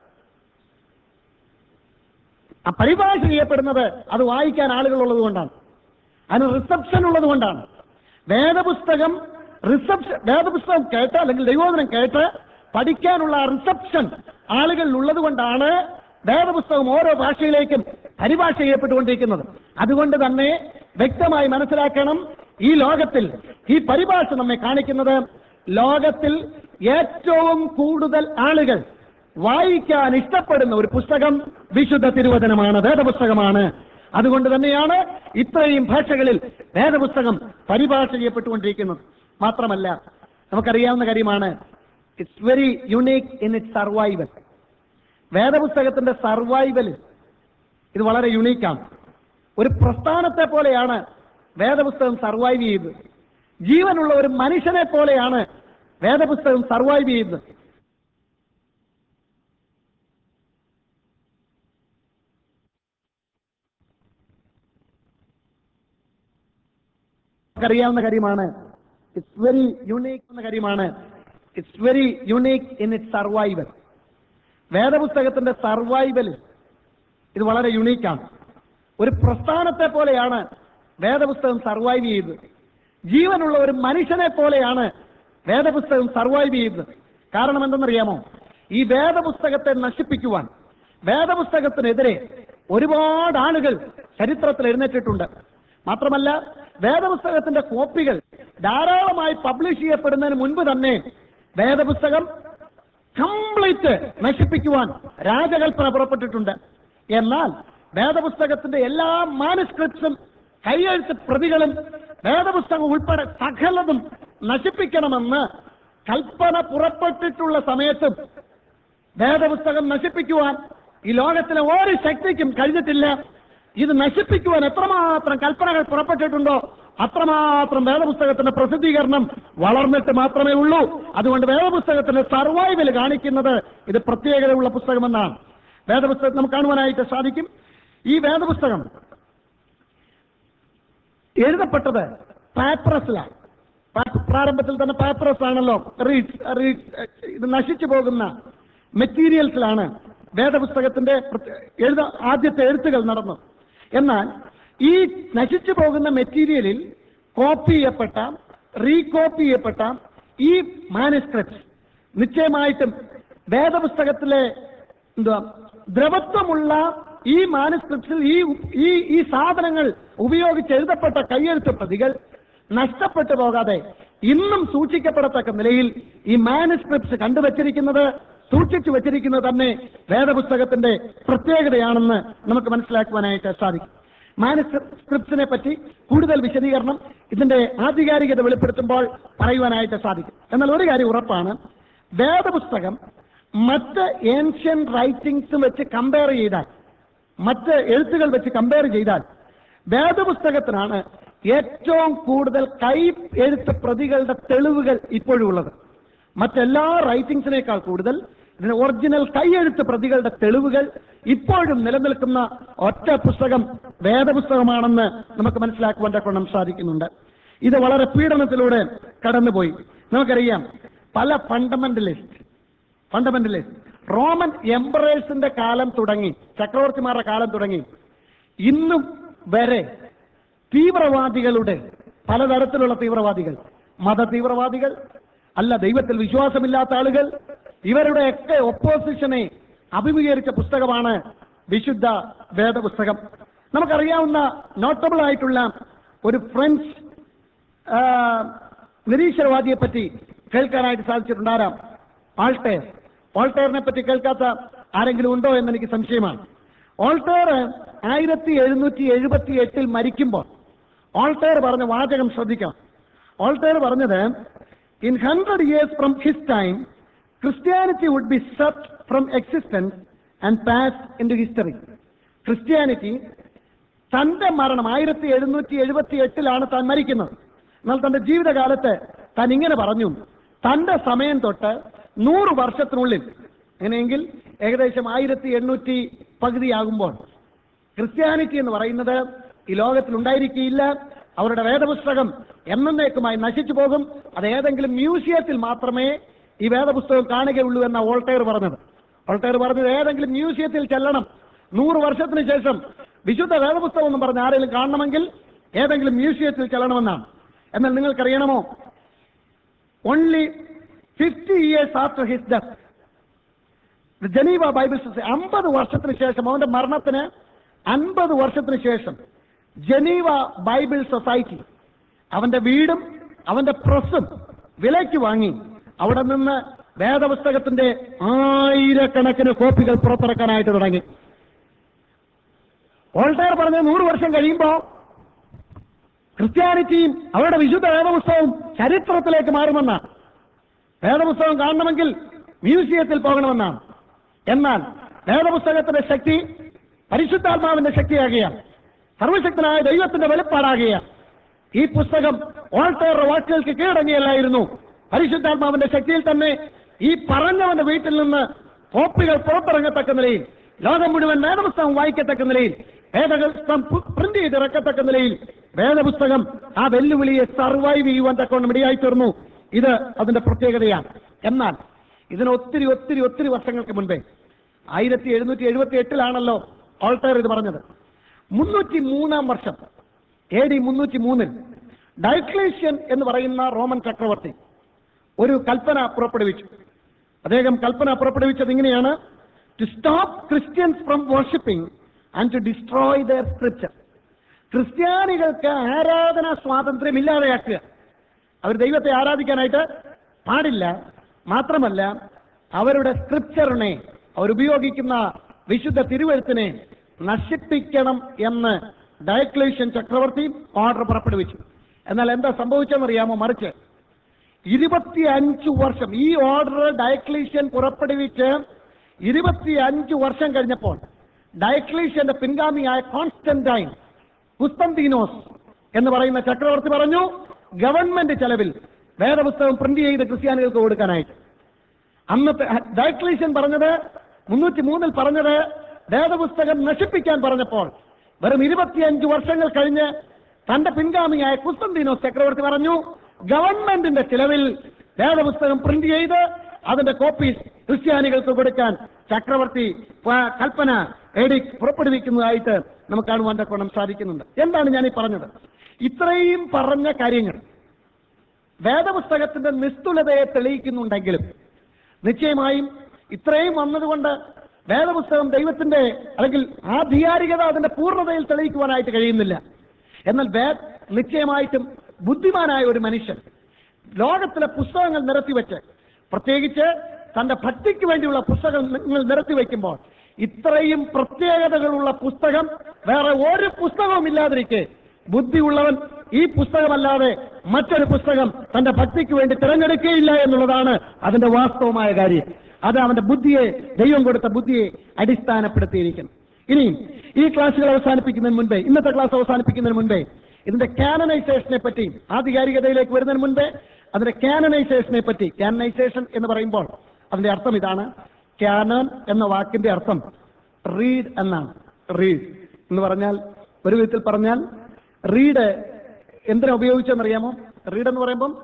ആ പരിഭാഷ ചെയ്യപ്പെടുന്നത് അത് വായിക്കാൻ ആളുകൾ ഉള്ളത് കൊണ്ടാണ് അതിന് റിസപ്ഷൻ ഉള്ളത് കൊണ്ടാണ് വേദപുസ്തകം റിസപ്ഷൻ വേദപുസ്തകം കേട്ട് അല്ലെങ്കിൽ ദൈവോധനം കേട്ട് പഠിക്കാനുള്ള റിസപ്ഷൻ ആളുകളിൽ ഉള്ളത് കൊണ്ടാണ് വേദപുസ്തകം ഓരോ ഭാഷയിലേക്കും പരിഭാഷ ചെയ്യപ്പെട്ടുകൊണ്ടിരിക്കുന്നത് അതുകൊണ്ട് തന്നെ വ്യക്തമായി മനസ്സിലാക്കണം ഈ ലോകത്തിൽ ഈ പരിഭാഷ നമ്മെ കാണിക്കുന്നത് ലോകത്തിൽ ഏറ്റവും കൂടുതൽ ആളുകൾ വായിക്കാൻ ഇഷ്ടപ്പെടുന്ന ഒരു പുസ്തകം വിശുദ്ധ തിരുവചനമാണ് വേദപുസ്തകമാണ് അതുകൊണ്ട് തന്നെയാണ് ഇത്രയും ഭാഷകളിൽ വേദപുസ്തകം പരിഭാഷ ചെയ്യപ്പെട്ടുകൊണ്ടിരിക്കുന്നത് മാത്രമല്ല നമുക്കറിയാവുന്ന കാര്യമാണ് it's very unique in it survival വേദപുസ്തകത്തിന്റെ സർവൈവൽ ഇത് വളരെ യുണീക്കാണ് ഒരു പ്രസ്ഥാനത്തെ പോലെയാണ് വേദപുസ്തകം സർവൈവ് ചെയ്യുന്നത് ജീവനുള്ള ഒരു മനുഷ്യനെ പോലെയാണ് വേദപുസ്തകം സർവൈവ് ചെയ്യുന്നത് നമുക്കറിയാവുന്ന കാര്യമാണ് ഇറ്റ്സ് വെരി യുണീക്ക് എന്ന കാര്യമാണ് it's very unique in it survival വേദപുസ്തകത്തിന്റെ സർവൈവൽ ഇത് വളരെ യുണീക്കാണ് ഒരു പ്രസ്ഥാനത്തെ പോലെയാണ് വേദപുസ്തകം സർവൈവ് ചെയ്യുന്നത് ജീവനുള്ള ഒരു മനുഷ്യനെ പോലെയാണ് വേദപുസ്തകം സർവൈവ് ചെയ്യുന്നത് കാരണം എന്തെന്നറിയാമോ ഈ വേദപുസ്തകത്തെ നശിപ്പിക്കുവാൻ വേദപുസ്തകത്തിനെതിരെ ഒരുപാട് ആളുകൾ ചരിത്രത്തിൽ എഴുന്നേറ്റിട്ടുണ്ട് മാത്രമല്ല വേദപുസ്തകത്തിന്റെ കോപ്പികൾ ധാരാളമായി പബ്ലിഷ് ചെയ്യപ്പെടുന്നതിന് മുൻപ് തന്നെ വേദപുസ്തകം കംപ്ലീറ്റ് നശിപ്പിക്കുവാൻ രാജകൽപ്പന പുറപ്പെട്ടിട്ടുണ്ട് എന്നാൽ വേദപുസ്തകത്തിന്റെ എല്ലാ മാനുസ്ക്രിപ്റ്റ്സും കൈയെഴുത്ത് പ്രതികളും വേദപുസ്തകം ഉൾപ്പെടെ സകലതും നശിപ്പിക്കണമെന്ന് കൽപ്പന പുറപ്പെട്ടിട്ടുള്ള സമയത്തും വേദപുസ്തകം നശിപ്പിക്കുവാൻ ഈ ലോകത്തിലെ ഒരു ശക്തിക്കും കഴിഞ്ഞിട്ടില്ല ഇത് നശിപ്പിക്കുവാൻ എത്രമാത്രം കൽപ്പനകൾ പുറപ്പെട്ടിട്ടുണ്ടോ അത്രമാത്രം വേദപുസ്തകത്തിന്റെ പ്രസിദ്ധീകരണം വളർന്നിട്ട് മാത്രമേ ഉള്ളൂ അതുകൊണ്ട് വേദപുസ്തകത്തിന്റെ സർവൈവൽ കാണിക്കുന്നത് ഇത് പ്രത്യേകതയുള്ള പുസ്തകമെന്നാണ് വേദപുസ്തകം നമുക്ക് കാണുവാനായിട്ട് സാധിക്കും ഈ വേദപുസ്തകം എഴുതപ്പെട്ടത് പാപ്രസിലാണ് പാ- പ്രാരംഭത്തിൽ തന്നെ പാപ്രസ് ആണല്ലോ റീഡ്സ് റീഡ്സ് ഇത് നശിച്ചു പോകുന്ന മെറ്റീരിയൽസിലാണ് വേദപുസ്തകത്തിന്റെ പ്രത്യ- എഴുത ആദ്യത്തെ എഴുത്തുകൾ നടന്നു എന്നാൽ ഈ നശിച്ചു പോകുന്ന മെറ്റീരിയലിൽ കോപ്പി ചെയ്യപ്പെട്ട റീകോപ്പി ചെയ്യപ്പെട്ട ഈ മാനുസ്ക്രിപ്റ്റ് നിശ്ചയമായിട്ടും വേദപുസ്തകത്തിലെ എന്തുവാ ദ്രവത്വമുള്ള ഈ മാനുസ്ക്രിപ്റ്റിൽ ഈ ഈ ഈ സാധനങ്ങൾ ഉപയോഗിച്ച് എഴുതപ്പെട്ട കയ്യെഴുത്ത് പ്രതികൾ നഷ്ടപ്പെട്ടു പോകാതെ ഇന്നും സൂക്ഷിക്കപ്പെടത്തക്ക നിലയിൽ ഈ മാനുസ്ക്രിപ്റ്റ്സ് കണ്ടുവച്ചിരിക്കുന്നത് സൂക്ഷിച്ചു വച്ചിരിക്കുന്നത് തന്നെ വേദപുസ്തകത്തിന്റെ പ്രത്യേകതയാണെന്ന് നമുക്ക് മനസ്സിലാക്കുവാനായിട്ട് സാധിക്കും മാനുസ്ക്രിപ്റ്റ്സിനെ പറ്റി കൂടുതൽ വിശദീകരണം ഇതിന്റെ ആധികാരികത വെളിപ്പെടുത്തുമ്പോൾ പറയുവാനായിട്ട് സാധിക്കും എന്നാൽ ഒരു കാര്യം ഉറപ്പാണ് വേദപുസ്തകം മറ്റ് ഏൻഷ്യൻ റൈറ്റിംഗ്സ് വെച്ച് കമ്പയർ ചെയ്താൽ മറ്റ് എഴുത്തുകൾ വെച്ച് കമ്പയർ ചെയ്താൽ വേദപുസ്തകത്തിനാണ് ഏറ്റവും കൂടുതൽ കൈ എഴുത്ത് പ്രതികളുടെ തെളിവുകൾ ഇപ്പോഴും ഉള്ളത് മറ്റെല്ലാ റൈറ്റിംഗ്സിനേക്കാൾ കൂടുതൽ ഇതിന് ഒറിജിനൽ കൈയെഴുത്ത് പ്രതികളുടെ തെളിവുകൾ ഇപ്പോഴും നിലനിൽക്കുന്ന ഒറ്റ പുസ്തകം വേദപുസ്തകമാണെന്ന് നമുക്ക് മനസ്സിലാക്കുവാൻ തക്കവണ്ണം സാധിക്കുന്നുണ്ട് ഇത് വളരെ പീഡനത്തിലൂടെ കടന്നുപോയി നമുക്കറിയാം പല ഫണ്ടമെന്റലിസ്റ്റ് ഫണ്ടമെന്റലിസ്റ്റ് റോമൻ എംപറേഴ്സിന്റെ കാലം തുടങ്ങി ചക്രവർത്തിമാരുടെ കാലം തുടങ്ങി ഇന്നും വരെ തീവ്രവാദികളുടെ പലതരത്തിലുള്ള തീവ്രവാദികൾ മത തീവ്രവാദികൾ അല്ല ദൈവത്തിൽ വിശ്വാസമില്ലാത്ത ആളുകൾ ഇവരുടെയൊക്കെ ഒപ്പോസിഷനെ അഭിമുഖീകരിച്ച പുസ്തകമാണ് വിശുദ്ധ വേദപുസ്തകം നമുക്കറിയാവുന്ന നോട്ടബിൾ ആയിട്ടുള്ള ഒരു ഫ്രഞ്ച് ആ, നിരീശ്വരവാദിയെ പറ്റി കേൾക്കാനായിട്ട് സാധിച്ചിട്ടുണ്ടാരാം ആൾട്ടേർ ഓൾട്ടേറിനെ പറ്റി കേൾക്കാത്ത ആരെങ്കിലും ഉണ്ടോ എന്ന് എനിക്ക് സംശയമാണ് ഓൾട്ടേർ ആയിരത്തി എഴുന്നൂറ്റി എഴുപത്തി എട്ടിൽ മരിക്കുമ്പോൾ ഓൾട്ടേർ പറഞ്ഞ വാചകം ശ്രദ്ധിക്കാം ഓൾട്ടേർ പറഞ്ഞത് in hundred years from his time Christianity would be search from existence and pass in to history Christianity തന്റെ മരണം ആയിരത്തി എഴുന്നൂറ്റി എഴുപത്തി എട്ടിലാണ് താൻ മരിക്കുന്നത് എന്നാൽ തന്റെ ജീവിതകാലത്ത് താൻ ഇങ്ങനെ പറഞ്ഞു തന്റെ സമയം തൊട്ട് നൂറ് വർഷത്തിനുള്ളിൽ അങ്ങനെയെങ്കിൽ ഏകദേശം ആയിരത്തി എണ്ണൂറ്റി പകുതിയാകുമ്പോൾ ക്രിസ്ത്യാനിറ്റി എന്ന് പറയുന്നത് ഈ ലോകത്തിൽ ഉണ്ടായിരിക്കില്ല അവരുടെ വേദപുസ്തകം എന്നേക്കുമായി നശിച്ചു പോകും അത് ഏതെങ്കിലും മ്യൂസിയത്തിൽ മാത്രമേ ഈ വേദപുസ്തകം കാണുകയുള്ളൂ എന്ന ഓൾട്ടയർ പറഞ്ഞത് ഓൾട്ടയർ പറഞ്ഞത് ഏതെങ്കിലും മ്യൂസിയത്തിൽ ചെല്ലണം നൂറ് വർഷത്തിന് ശേഷം വിശുദ്ധ വേദപുസ്തകം എന്ന് പറഞ്ഞ് ആരെങ്കിലും കാണണമെങ്കിൽ ഏതെങ്കിലും മ്യൂസിയത്തിൽ ചെല്ലണമെന്നാണ് എന്നാൽ നിങ്ങൾക്കറിയണമോ only fifty years after his death Geneva Bible society അമ്പത് വർഷത്തിന് ശേഷം അവന്റെ മരണത്തിന് അൻപത് വർഷത്തിന് ശേഷം ജനീവ ബൈബിൾ സൊസൈറ്റി അവന്റെ വീടും അവന്റെ പ്രസ്സും വിലയ്ക്ക് വാങ്ങി അവിടെ നിന്ന് വേദപുസ്തകത്തിന്റെ ആയിരക്കണക്കിന് കോപ്പികൾ പുറത്തിറക്കാനായിട്ട് തുടങ്ങി വോൾട്ടയർ പറഞ്ഞ നൂറ് വർഷം കഴിയുമ്പോ ക്രിസ്ത്യാനിറ്റിയും അവരുടെ വിശുദ്ധ വേദപുസ്തകവും ചരിത്രത്തിലേക്ക് മാറുമെന്നാണ് വേദപുസ്തകം കാണണമെങ്കിൽ മ്യൂസിയത്തിൽ പോകണമെന്നാണ് എന്നാൽ വേദപുസ്തകത്തിന്റെ ശക്തി പരിശുദ്ധാത്മാവിന്റെ ശക്തിയാകുകയാണ് സർവശക്തനായ ദൈവത്തിന്റെ വെളിപ്പാടാകുകയാണ് ഈ പുസ്തകം ഓൾട്ടേറുടെ വാക്കുകൾക്ക് കീഴടങ്ങിയല്ലായിരുന്നു പരിശുദ്ധാത്മാവിന്റെ ശക്തിയിൽ തന്നെ ഈ പറഞ്ഞവന്റെ വീട്ടിൽ നിന്ന് കോപ്പികൾ പുറത്തിറങ്ങത്തക്ക നിലയിൽ ലോകം മുഴുവൻ വേദപുസ്തകം വായിക്കത്തക്ക നിലയിൽ വേദപുസ്തകം പ്രിന്റ് ചെയ്തിറക്കത്തക്ക നിലയിൽ വേദപുസ്തകം ആ വെല്ലുവിളിയെ സർവൈവ് ചെയ്യുവാൻ തക്കവണ്ണം ഇടയായി തീർന്നു ഇത് അതിന്റെ പ്രത്യേകതയാണ് എന്നാൽ ഇതിന് ഒത്തിരി ഒത്തിരി ഒത്തിരി വർഷങ്ങൾക്ക് മുൻപേ ആയിരത്തി എഴുന്നൂറ്റി എഴുപത്തി എട്ടിലാണല്ലോ ഓൾട്ടയർ ഇത് പറഞ്ഞത് മുന്നൂറ്റി മൂന്നാം വർഷം എ ഡി മുന്നൂറ്റി മൂന്നിൽ ഡൈക്ലേഷ്യൻ എന്ന് പറയുന്ന റോമൻ ചക്രവർത്തി ഒരു കൽപ്പന പുറപ്പെടുവിച്ചു അദ്ദേഹം കൽപ്പന പുറപ്പെടുവിച്ചത് ഇങ്ങനെയാണ് to stop Christians from worshipping and to destroy their scripture ക്രിസ്ത്യാനികൾക്ക് ആരാധന സ്വാതന്ത്ര്യം ഇല്ലാതെയാക്കുക അവർ ദൈവത്തെ ആരാധിക്കാനായിട്ട് പാടില്ല മാത്രമല്ല അവരുടെ സ്ക്രിപ്ചറിനെ അവരുപയോഗിക്കുന്ന വിശുദ്ധ തിരുവഴുത്തിനെ നശിപ്പിക്കണം എന്ന് ഡയക്ലേഷ്യൻ ചക്രവർത്തി ഓർഡർ പുറപ്പെടുവിച്ചു എന്നാൽ എന്താ സംഭവിച്ചെന്നറിയാമോ മറിച്ച് ഇരുപത്തിയഞ്ചു വർഷം ഈ ഓർഡർ ഡയക്ലീഷ്യൻ പുറപ്പെടുവിച്ച് ഇരുപത്തിയഞ്ചു വർഷം കഴിഞ്ഞപ്പോൾ ഡയക്ലീഷ്യന്റെ പിൻഗാമിയായ കോൺസ്റ്റന്റൈൻ കുസ്തന്തീനോസ് എന്ന് പറയുന്ന ചക്രവർത്തി പറഞ്ഞു ഗവൺമെന്റ് ചെലവിൽ വേദപുസ്തകം പ്രിന്റ് ചെയ്ത് ക്രിസ്ത്യാനികൾക്ക് കൊടുക്കാനായിട്ട് അന്നത്തെ ഡയക്ലീഷ്യൻ പറഞ്ഞത് മുന്നൂറ്റി മൂന്നിൽ പറഞ്ഞത് വേദപുസ്തകം നശിപ്പിക്കാൻ പറഞ്ഞപ്പോൾ വെറും ഇരുപത്തിയഞ്ച് വർഷങ്ങൾ കഴിഞ്ഞ് തന്റെ പിൻഗാമിയായ കുസ്തന്തീനോസ് ചക്രവർത്തി പറഞ്ഞു ഗവൺമെന്റിന്റെ ചിലവിൽ വേദപുസ്തകം പ്രിന്റ് ചെയ്ത് അതിന്റെ കോപ്പീസ് ക്രിസ്ത്യാനികൾക്ക് കൊടുക്കാൻ ചക്രവർത്തി പ- കൽപ്പന എടി പുറപ്പെടുവിക്കുന്നതായിട്ട് നമുക്ക് കാണുവാൻ തക്കോണം സാധിക്കുന്നുണ്ട് എന്താണ് ഞാൻ ഈ പറഞ്ഞത് ഇത്രയും പറഞ്ഞ കാര്യങ്ങൾ വേദപുസ്തകത്തിന്റെ നിസ്തുലതയെ തെളിയിക്കുന്നുണ്ടെങ്കിലും നിശ്ചയമായും ഇത്രയും വന്നതുകൊണ്ട് വേദപുസ്തകം ദൈവത്തിന്റെ അല്ലെങ്കിൽ ആധികാരികത അതിന്റെ പൂർണ്ണതയിൽ തെളിയിക്കുവാനായിട്ട് കഴിയുന്നില്ല എന്നാൽ വേ നിശ്ചയമായിട്ടും ബുദ്ധിമാനായ ഒരു മനുഷ്യൻ ലോകത്തിലെ പുസ്തകങ്ങൾ നിരത്തിവെച്ച് പ്രത്യേകിച്ച് തന്റെ ഭക്തിക്ക് വേണ്ടിയുള്ള പുസ്തകങ്ങൾ നിരത്തി വയ്ക്കുമ്പോൾ ഇത്രയും പ്രത്യേകതകളുള്ള പുസ്തകം വേറെ ഒരു പുസ്തകവും ഇല്ലാതിരിക്കെ ബുദ്ധിയുള്ളവൻ ഈ പുസ്തകമല്ലാതെ മറ്റൊരു പുസ്തകം തന്റെ ഭക്തിക്ക് വേണ്ടി തിരഞ്ഞെടുക്കുകയില്ല എന്നുള്ളതാണ് അതിന്റെ വാസ്തവമായ കാര്യം അത് അവന്റെ ബുദ്ധിയെ ദൈവം കൊടുത്ത ബുദ്ധിയെ അടിസ്ഥാനപ്പെടുത്തിയിരിക്കുന്നു ഇനിയും ഈ ക്ലാസ്സുകൾ അവസാനിപ്പിക്കുന്നതിന് മുൻപേ ഇന്നത്തെ ക്ലാസ് അവസാനിപ്പിക്കുന്നതിന് മുൻപേ ഇതിന്റെ കാനനൈസേഷനെ പറ്റി ആധികാരികതയിലേക്ക് വരുന്നതിന് മുൻപേ അതിന്റെ കാനനൈസേഷനെ പറ്റി കാനനൈസേഷൻ എന്ന് പറയുമ്പോൾ അതിന്റെ അർത്ഥം ഇതാണ് കാനൻ എന്ന വാക്കിന്റെ അർത്ഥം റീഡ് എന്നാണ് റീഡ് എന്ന് പറഞ്ഞാൽ ഒരു വിധത്തിൽ പറഞ്ഞാൽ റീഡ് എന്തിനാ ഉപയോഗിച്ചെന്നറിയാമോ റീഡ് എന്ന് പറയുമ്പം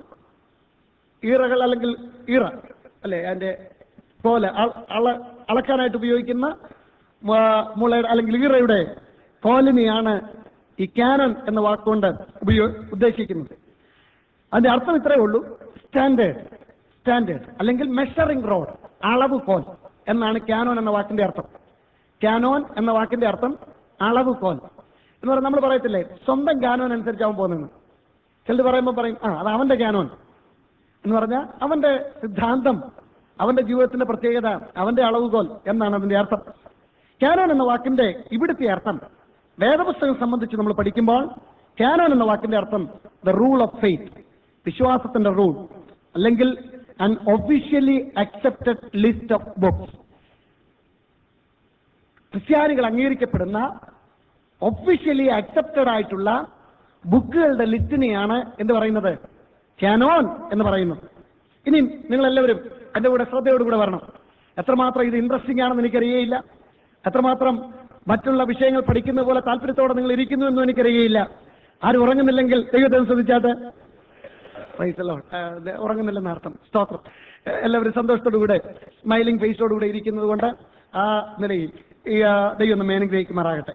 ഈറകൾ അല്ലെങ്കിൽ ഈറ അല്ലെ അതിന്റെ കോല അ- അള അളക്കാനായിട്ട് ഉപയോഗിക്കുന്ന മ- മുളയുടെ അല്ലെങ്കിൽ ഈറയുടെ കോലിനെയാണ് ഈ കാനൺ എന്ന വാക്കുകൊണ്ട് ഉപയോ ഉദ്ദേശിക്കുന്നത് അതിന്റെ അർത്ഥം ഇത്രയേ ഉള്ളൂ സ്റ്റാൻഡേർഡ് സ്റ്റാൻഡേർഡ് അല്ലെങ്കിൽ മെഷറിംഗ് റോഡ് അളവ് കോൽ എന്നാണ് ക്യാനോൻ എന്ന വാക്കിന്റെ അർത്ഥം ക്യാനോൻ എന്ന വാക്കിന്റെ അർത്ഥം അളവ് കോൽ എന്ന് പറഞ്ഞാൽ നമ്മൾ പറയത്തില്ലേ സ്വന്തം ക്യാനോൻ അനുസരിച്ചാവും പോകുന്നത് ചിലർ പറയുമ്പോൾ പറയും ആ അത് അവന്റെ ക്യാനോൻ എന്ന് പറഞ്ഞാൽ അവന്റെ സിദ്ധാന്തം അവന്റെ ജീവിതത്തിന്റെ പ്രത്യേകത അവന്റെ അളവുകോൽ എന്നാണ് അതിന്റെ അർത്ഥം ക്യാനോൻ എന്ന വാക്കിന്റെ ഇവിടുത്തെ അർത്ഥം വേദപുസ്തകം സംബന്ധിച്ച് നമ്മൾ പഠിക്കുമ്പോൾ ക്യാനോൻ എന്ന വാക്കിന്റെ അർത്ഥം ദ റൂൾ ഓഫ് ഫെയ്ത്ത് വിശ്വാസത്തിന്റെ റൂൾ അല്ലെങ്കിൽ an officially accepted list of books ക്രിസ്ത്യാനികൾ അംഗീകരിക്കപ്പെടുന്ന ഒഫീഷ്യലി അക്സെപ്റ്റഡ് ആയിട്ടുള്ള ബുക്കുകളുടെ ലിസ്റ്റിനെയാണ് എന്ത് പറയുന്നത് ക്യാനോൻ എന്ന് പറയുന്നത് ഇനി നിങ്ങൾ എല്ലാവരും എന്റെ കൂടെ ശ്രദ്ധയോടുകൂടെ വരണം എത്രമാത്രം ഇത് ഇൻട്രസ്റ്റിംഗ് ആണെന്ന് എനിക്കറിയയില്ല എത്രമാത്രം മറ്റുള്ള വിഷയങ്ങൾ പഠിക്കുന്ന പോലെ താല്പര്യത്തോടെ നിങ്ങൾ ഇരിക്കുന്നു എന്നും എനിക്കറിയയില്ല ആരും ഉറങ്ങുന്നില്ലെങ്കിൽ ദൈവത്തെ ശ്രദ്ധിച്ചാട്ട് Praise the Lord. ആ, ഇത് ഉറങ്ങുന്നില്ലെന്ന് അർത്ഥം സ്തോത്രം ഏ, എല്ലാവരും സന്തോഷത്തോടുകൂടെ സ്മൈലിംഗ് ഫേസോടുകൂടെ ഇരിക്കുന്നത് കൊണ്ട് ആ നിലയിൽ ഈ ആ, ദൈവം ഒന്ന് അനുഗ്രഹിക്കുമാറാകട്ടെ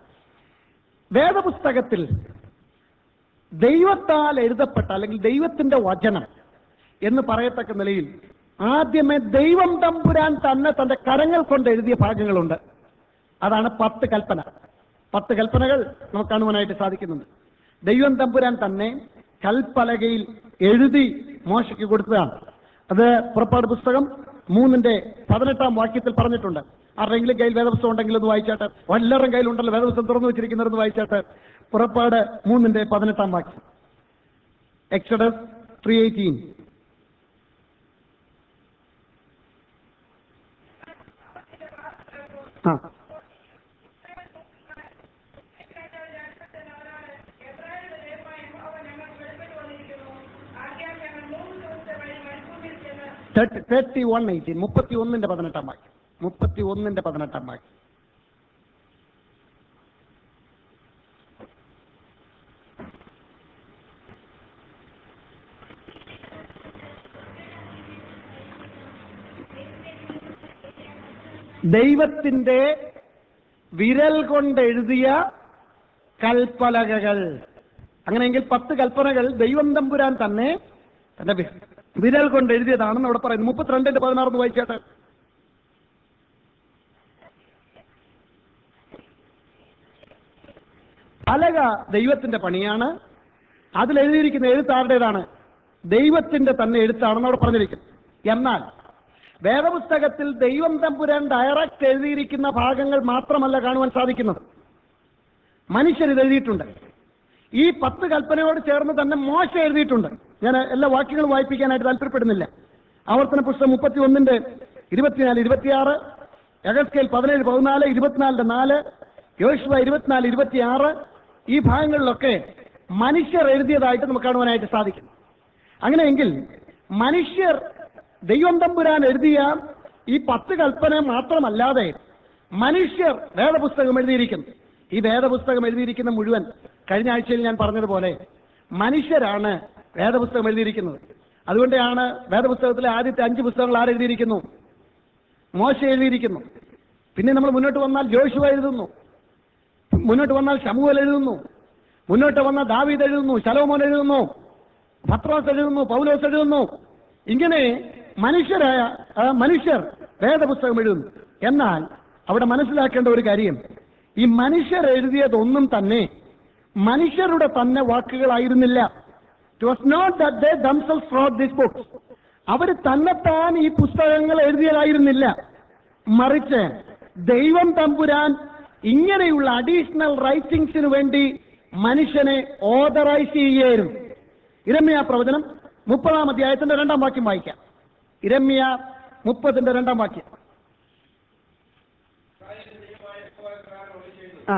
വേദപുസ്തകത്തിൽ ദൈവത്താൽ എഴുതപ്പെട്ട അല്ലെങ്കിൽ ദൈവത്തിന്റെ വചനം എന്ന് പറയത്തക്ക നിലയിൽ ആദ്യമേ ദൈവം തമ്പുരാൻ തന്നെ തന്റെ കരങ്ങൾ കൊണ്ട് എഴുതിയ ഭാഗങ്ങളുണ്ട് അതാണ് പത്ത് കൽപ്പന പത്ത് കൽപ്പനകൾ നമുക്ക് കാണുവാനായിട്ട് സാധിക്കുന്നുണ്ട് ദൈവം തമ്പുരാൻ തന്നെ കൽപ്പലകയിൽ എഴുതി മോശയ്ക്ക് കൊടുത്തതാണ് അത് പുറപ്പാട് പുസ്തകം മൂന്നിന്റെ പതിനെട്ടാം വാക്യത്തിൽ പറഞ്ഞിട്ടുണ്ട് ആരുടെങ്കിലും കയ്യിൽ വേദപുസ്തകം ഉണ്ടെങ്കിൽ ഒന്ന് വായിച്ചാട്ട് എല്ലാവരും കയ്യിലുണ്ടല്ലോ വേദപുസ്തകം തുറന്നു വെച്ചിരിക്കുന്നവരൊന്ന് വായിച്ചാട്ട് പുറപ്പാട് മൂന്നിന്റെ പതിനെട്ടാം വാക്യം എക്സഡസ് ത്രീ എയ്റ്റീൻ ആ തേർട്ടി വൺ എയ്റ്റീൻ മുപ്പത്തി ഒന്നിന്റെ പതിനെട്ടാം വാക്യം മുപ്പത്തി ഒന്നിന്റെ പതിനെട്ടാം വാക്യം ദൈവത്തിന്റെ വിരൽ കൊണ്ട് എഴുതിയ കൽപ്പലകകൾ അങ്ങനെയെങ്കിൽ പത്ത് കൽപ്പനകൾ ദൈവം തമ്പുരാൻ തന്നെ തന്റെ വി- വിരൽ കൊണ്ട് എഴുതിയതാണെന്ന് അവിടെ പറയുന്നു മുപ്പത്തിരണ്ടിന്റെ പതിനാറെന്ന് വായിച്ചാട്ടെ പലക ദൈവത്തിന്റെ പണിയാണ് അതിൽ എഴുതിയിരിക്കുന്ന എഴുത്താരുടേതാണ് ദൈവത്തിന്റെ തന്നെ എഴുത്താണെന്ന് അവിടെ പറഞ്ഞിരിക്കുന്നു എന്നാൽ വേദപുസ്തകത്തിൽ ദൈവം തമ്പുരാൻ ഡയറക്റ്റ് എഴുതിയിരിക്കുന്ന ഭാഗങ്ങൾ മാത്രമല്ല കാണുവാൻ സാധിക്കുന്നത് മനുഷ്യർ ഇത് എഴുതിയിട്ടുണ്ട് ഈ പത്ത് കൽപ്പനയോട് ചേർന്ന് തന്നെ മോശ എഴുതിയിട്ടുണ്ട് ഞാൻ എല്ലാ വാക്യങ്ങളും വായിപ്പിക്കാനായിട്ട് താല്പര്യപ്പെടുന്നില്ല ആവർത്തന പുസ്തകം മുപ്പത്തി ഒന്നിന്റെ ഇരുപത്തിനാല് ഇരുപത്തിയാറ് എഗസ്കേൽ പതിനേഴ് പതിനാല് ഇരുപത്തിനാലിന്റെ നാല് യോശുവ ഇരുപത്തിനാല് ഇരുപത്തിയാറ് ഈ ഭാഗങ്ങളിലൊക്കെ മനുഷ്യർ എഴുതിയതായിട്ട് നമുക്ക് കാണുവാനായിട്ട് സാധിക്കും അങ്ങനെയെങ്കിൽ മനുഷ്യർ ദൈവം തമ്പുരാൻ എഴുതിയ ഈ പത്ത് കൽപ്പന മാത്രമല്ലാതെ മനുഷ്യർ വേദപുസ്തകം എഴുതിയിരിക്കുന്നു ഈ വേദപുസ്തകം എഴുതിയിരിക്കുന്ന മുഴുവൻ കഴിഞ്ഞ ആഴ്ചയിൽ ഞാൻ പറഞ്ഞതുപോലെ മനുഷ്യരാണ് വേദപുസ്തകം എഴുതിയിരിക്കുന്നത് അതുകൊണ്ടാണ് വേദപുസ്തകത്തിലെ ആദ്യത്തെ അഞ്ച് പുസ്തകങ്ങൾ ആരെഴുതിയിരിക്കുന്നു മോശ എഴുതിയിരിക്കുന്നു പിന്നെ നമ്മൾ മുന്നോട്ട് വന്നാൽ ജോഷുവ എഴുതുന്നു മുന്നോട്ട് വന്നാൽ ശമുവൽ എഴുതുന്നു മുന്നോട്ട് വന്നാൽ ദാവീദ് എഴുതുന്നു ശലോമോൻ എഴുതുന്നു പത്രോസ് എഴുതുന്നു പൗലോസ് എഴുതുന്നു ഇങ്ങനെ മനുഷ്യരായ ആ, മനുഷ്യർ വേദപുസ്തകം എഴുതുന്നു എന്നാൽ അവിടെ മനസ്സിലാക്കേണ്ട ഒരു കാര്യം ഈ മനുഷ്യർ എഴുതിയതൊന്നും തന്നെ മനുഷ്യരുടെ തന്നെ വാക്കുകളായിരുന്നില്ല it was not that they themselves fraud this book അവർ തന്നെത്താൻ ഈ പുസ്തകങ്ങൾ എഴുതിയതായിരുന്നില്ല മറിച്ച് ദൈവം തമ്പുരാൻ ഇങ്ങനെയുള്ള അഡീഷണൽ റൈറ്റിംഗ്സിന് വേണ്ടി മനുഷ്യനെ ഓതറൈസ് ചെയ്യുകയായിരുന്നു ഇരമ്യ പ്രവചനം മുപ്പതാം അധ്യായത്തിന്റെ രണ്ടാം വാക്യം വായിക്കാം ഇരമ്യ മുപ്പതിന്റെ രണ്ടാം വാക്യം ആ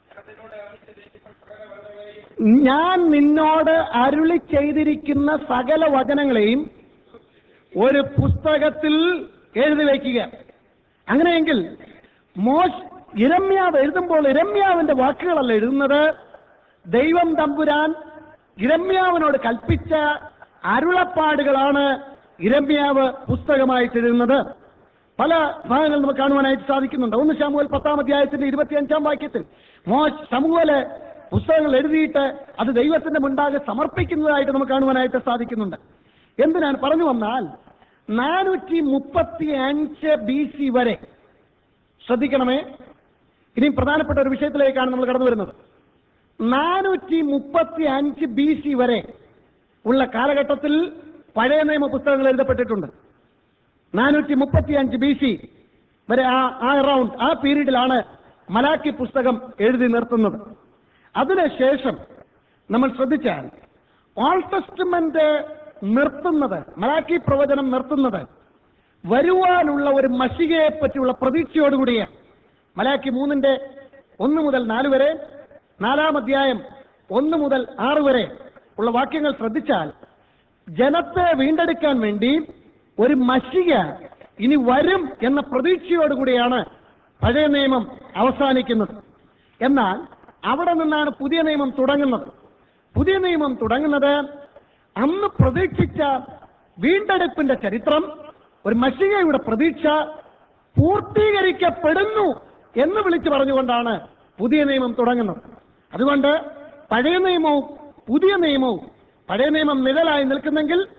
ഞാൻ നിന്നോട് അരുളി ചെയ്തിരിക്കുന്ന സകല വചനങ്ങളെയും ഒരു പുസ്തകത്തിൽ എഴുതി വയ്ക്കുക അങ്ങനെയെങ്കിൽ മോശ് ഇരമ്യാവ് എഴുതുമ്പോൾ ഇരമ്യാവിന്റെ വാക്കുകളല്ല എഴുതുന്നത് ദൈവം തമ്പുരാൻ ഇരമ്യാവിനോട് കൽപ്പിച്ച അരുളപ്പാടുകളാണ് ഇരമ്യാവ് പുസ്തകമായിട്ട് എഴുതുന്നത് പല ഭാഗങ്ങൾ നമുക്ക് കാണുവാനായിട്ട് സാധിക്കുന്നുണ്ട് ഒന്ന് ശമുവൽ പത്താം അധ്യായത്തിന്റെ ഇരുപത്തിയഞ്ചാം വാക്യത്തിൽ മോശ് ശമുവല് പുസ്തകങ്ങൾ എഴുതിയിട്ട് അത് ദൈവത്തിന്റെ മുൻപാകെ സമർപ്പിക്കുന്നതായിട്ട് നമുക്ക് കാണുവാനായിട്ട് സാധിക്കുന്നുണ്ട് എന്തിനാണ് പറഞ്ഞു വന്നാൽ നാനൂറ്റി മുപ്പത്തി അഞ്ച് ബി സി വരെ ശ്രദ്ധിക്കണമേ ഇനി പ്രധാനപ്പെട്ട ഒരു വിഷയത്തിലേക്കാണ് നമ്മൾ കടന്നു വരുന്നത് നാനൂറ്റി മുപ്പത്തി അഞ്ച് ബി സി വരെ ഉള്ള കാലഘട്ടത്തിൽ പഴയ നിയമ പുസ്തകങ്ങൾ എഴുതപ്പെട്ടിട്ടുണ്ട് നാനൂറ്റി മുപ്പത്തി അഞ്ച് ബി സി വരെ ആ ആ അറൗണ്ട് ആ പീരീഡിലാണ് മലാക്കി പുസ്തകം എഴുതി നിർത്തുന്നത് അതിനുശേഷം നമ്മൾ ശ്രദ്ധിച്ചാൽ ഓൾ ടെസ്റ്റ്മെന്റ് നിർത്തുന്നത് മലാക്കി പ്രവചനം നിർത്തുന്നത് വരുവാനുള്ള ഒരു മഷികയെ പറ്റിയുള്ള പ്രതീക്ഷയോടുകൂടിയാണ് മലാക്കി മൂന്നിന്റെ ഒന്ന് മുതൽ നാല് വരെ നാലാം അധ്യായം ഒന്ന് മുതൽ ആറ് വരെ ഉള്ള വാക്യങ്ങൾ ശ്രദ്ധിച്ചാൽ ജനത്തെ വീണ്ടെടുക്കാൻ വേണ്ടി ഒരു മഷിക ഇനി വരും എന്ന പ്രതീക്ഷയോടുകൂടിയാണ് പഴയ നിയമം അവസാനിക്കുന്നത് എന്നാൽ അവിടെ നിന്നാണ് പുതിയ നിയമം തുടങ്ങുന്നത് പുതിയ നിയമം തുടങ്ങുന്നത് അന്ന് പ്രതീക്ഷിച്ച വീണ്ടെടുപ്പിന്റെ ചരിത്രം ഒരു മഷികയുടെ പ്രതീക്ഷ പൂർത്തീകരിക്കപ്പെടുന്നു എന്ന് വിളിച്ചു പറഞ്ഞുകൊണ്ടാണ് പുതിയ നിയമം തുടങ്ങുന്നത് അതുകൊണ്ട് പഴയ നിയമവും പുതിയ നിയമവും പഴയ നിയമം നിഴലായി നിൽക്കുന്നെങ്കിൽ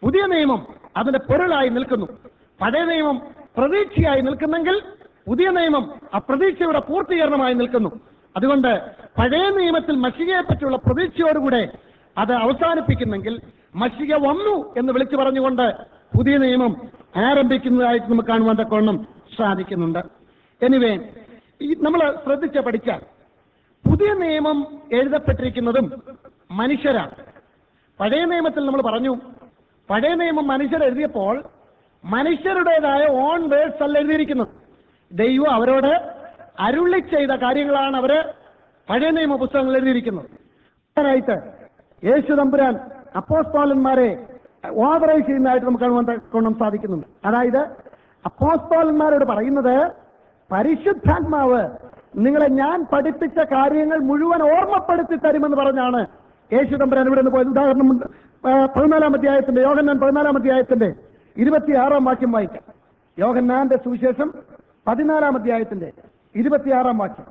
പുതിയ നിയമം അതിന്റെ പൊരുളായി നിൽക്കുന്നു പഴയ നിയമം പ്രതീക്ഷയായി നിൽക്കുന്നെങ്കിൽ പുതിയ നിയമം ആ പ്രതീക്ഷയുടെ പൂർത്തീകരണമായി നിൽക്കുന്നു അതുകൊണ്ട് പഴയ നിയമത്തിൽ മഷികയെ പറ്റിയുള്ള പ്രതീക്ഷയോടുകൂടെ അത് അവസാനിപ്പിക്കുന്നെങ്കിൽ മഷിക വന്നു എന്ന് വിളിച്ചു പറഞ്ഞുകൊണ്ട് പുതിയ നിയമം ആരംഭിക്കുന്നതായിട്ട് നമുക്ക് കാണുവാൻ തക്കവണ്ണം സാധിക്കുന്നുണ്ട് എനിവേ ഈ നമ്മൾ ശ്രദ്ധിച്ച പഠിച്ചാൽ പുതിയ നിയമം എഴുതപ്പെട്ടിരിക്കുന്നതും മനുഷ്യരാണ് പഴയ നിയമത്തിൽ നമ്മൾ പറഞ്ഞു പഴയ നിയമം മനുഷ്യർ എഴുതിയപ്പോൾ മനുഷ്യരുടേതായ ഓൺ വേർഡ്സ് അല്ല എഴുതിയിരിക്കുന്നത് ദൈവം അവരോട് അരുളി ചെയ്ത കാര്യങ്ങളാണ് അവര് പഴയ നിയമ പുസ്തകങ്ങൾ എഴുതിയിരിക്കുന്നത് ായിട്ട് യേശു തമ്പുരാൻ അപ്പോസ്തോലന്മാരെ ഓതറൈസ് ചെയ്യുന്നതായിട്ട് നമുക്ക് കാണുവാൻ കൊണ്ടും സാധിക്കുന്നുണ്ട് അതായത് അപ്പോസ്തോലന്മാരോട് പറയുന്നത് പരിശുദ്ധാത്മാവ് നിങ്ങളെ ഞാൻ പഠിപ്പിച്ച കാര്യങ്ങൾ മുഴുവൻ ഓർമ്മപ്പെടുത്തി തരുമെന്ന് പറഞ്ഞാണ് യേശു തമ്പുരാൻ ഇവിടെ നിന്ന് പോയത് ഉദാഹരണം ആ, പതിനാലാം അധ്യായത്തിന്റെ യോഹന്നാൻ പതിനാലാം അധ്യായത്തിന്റെ ഇരുപത്തിയാറാം വാക്യം വായിക്കാം യോഹന്നാന്റെ സുവിശേഷം പതിനാലാം അധ്യായത്തിന്റെ ഇരുപത്തിയാറാം വാക്യം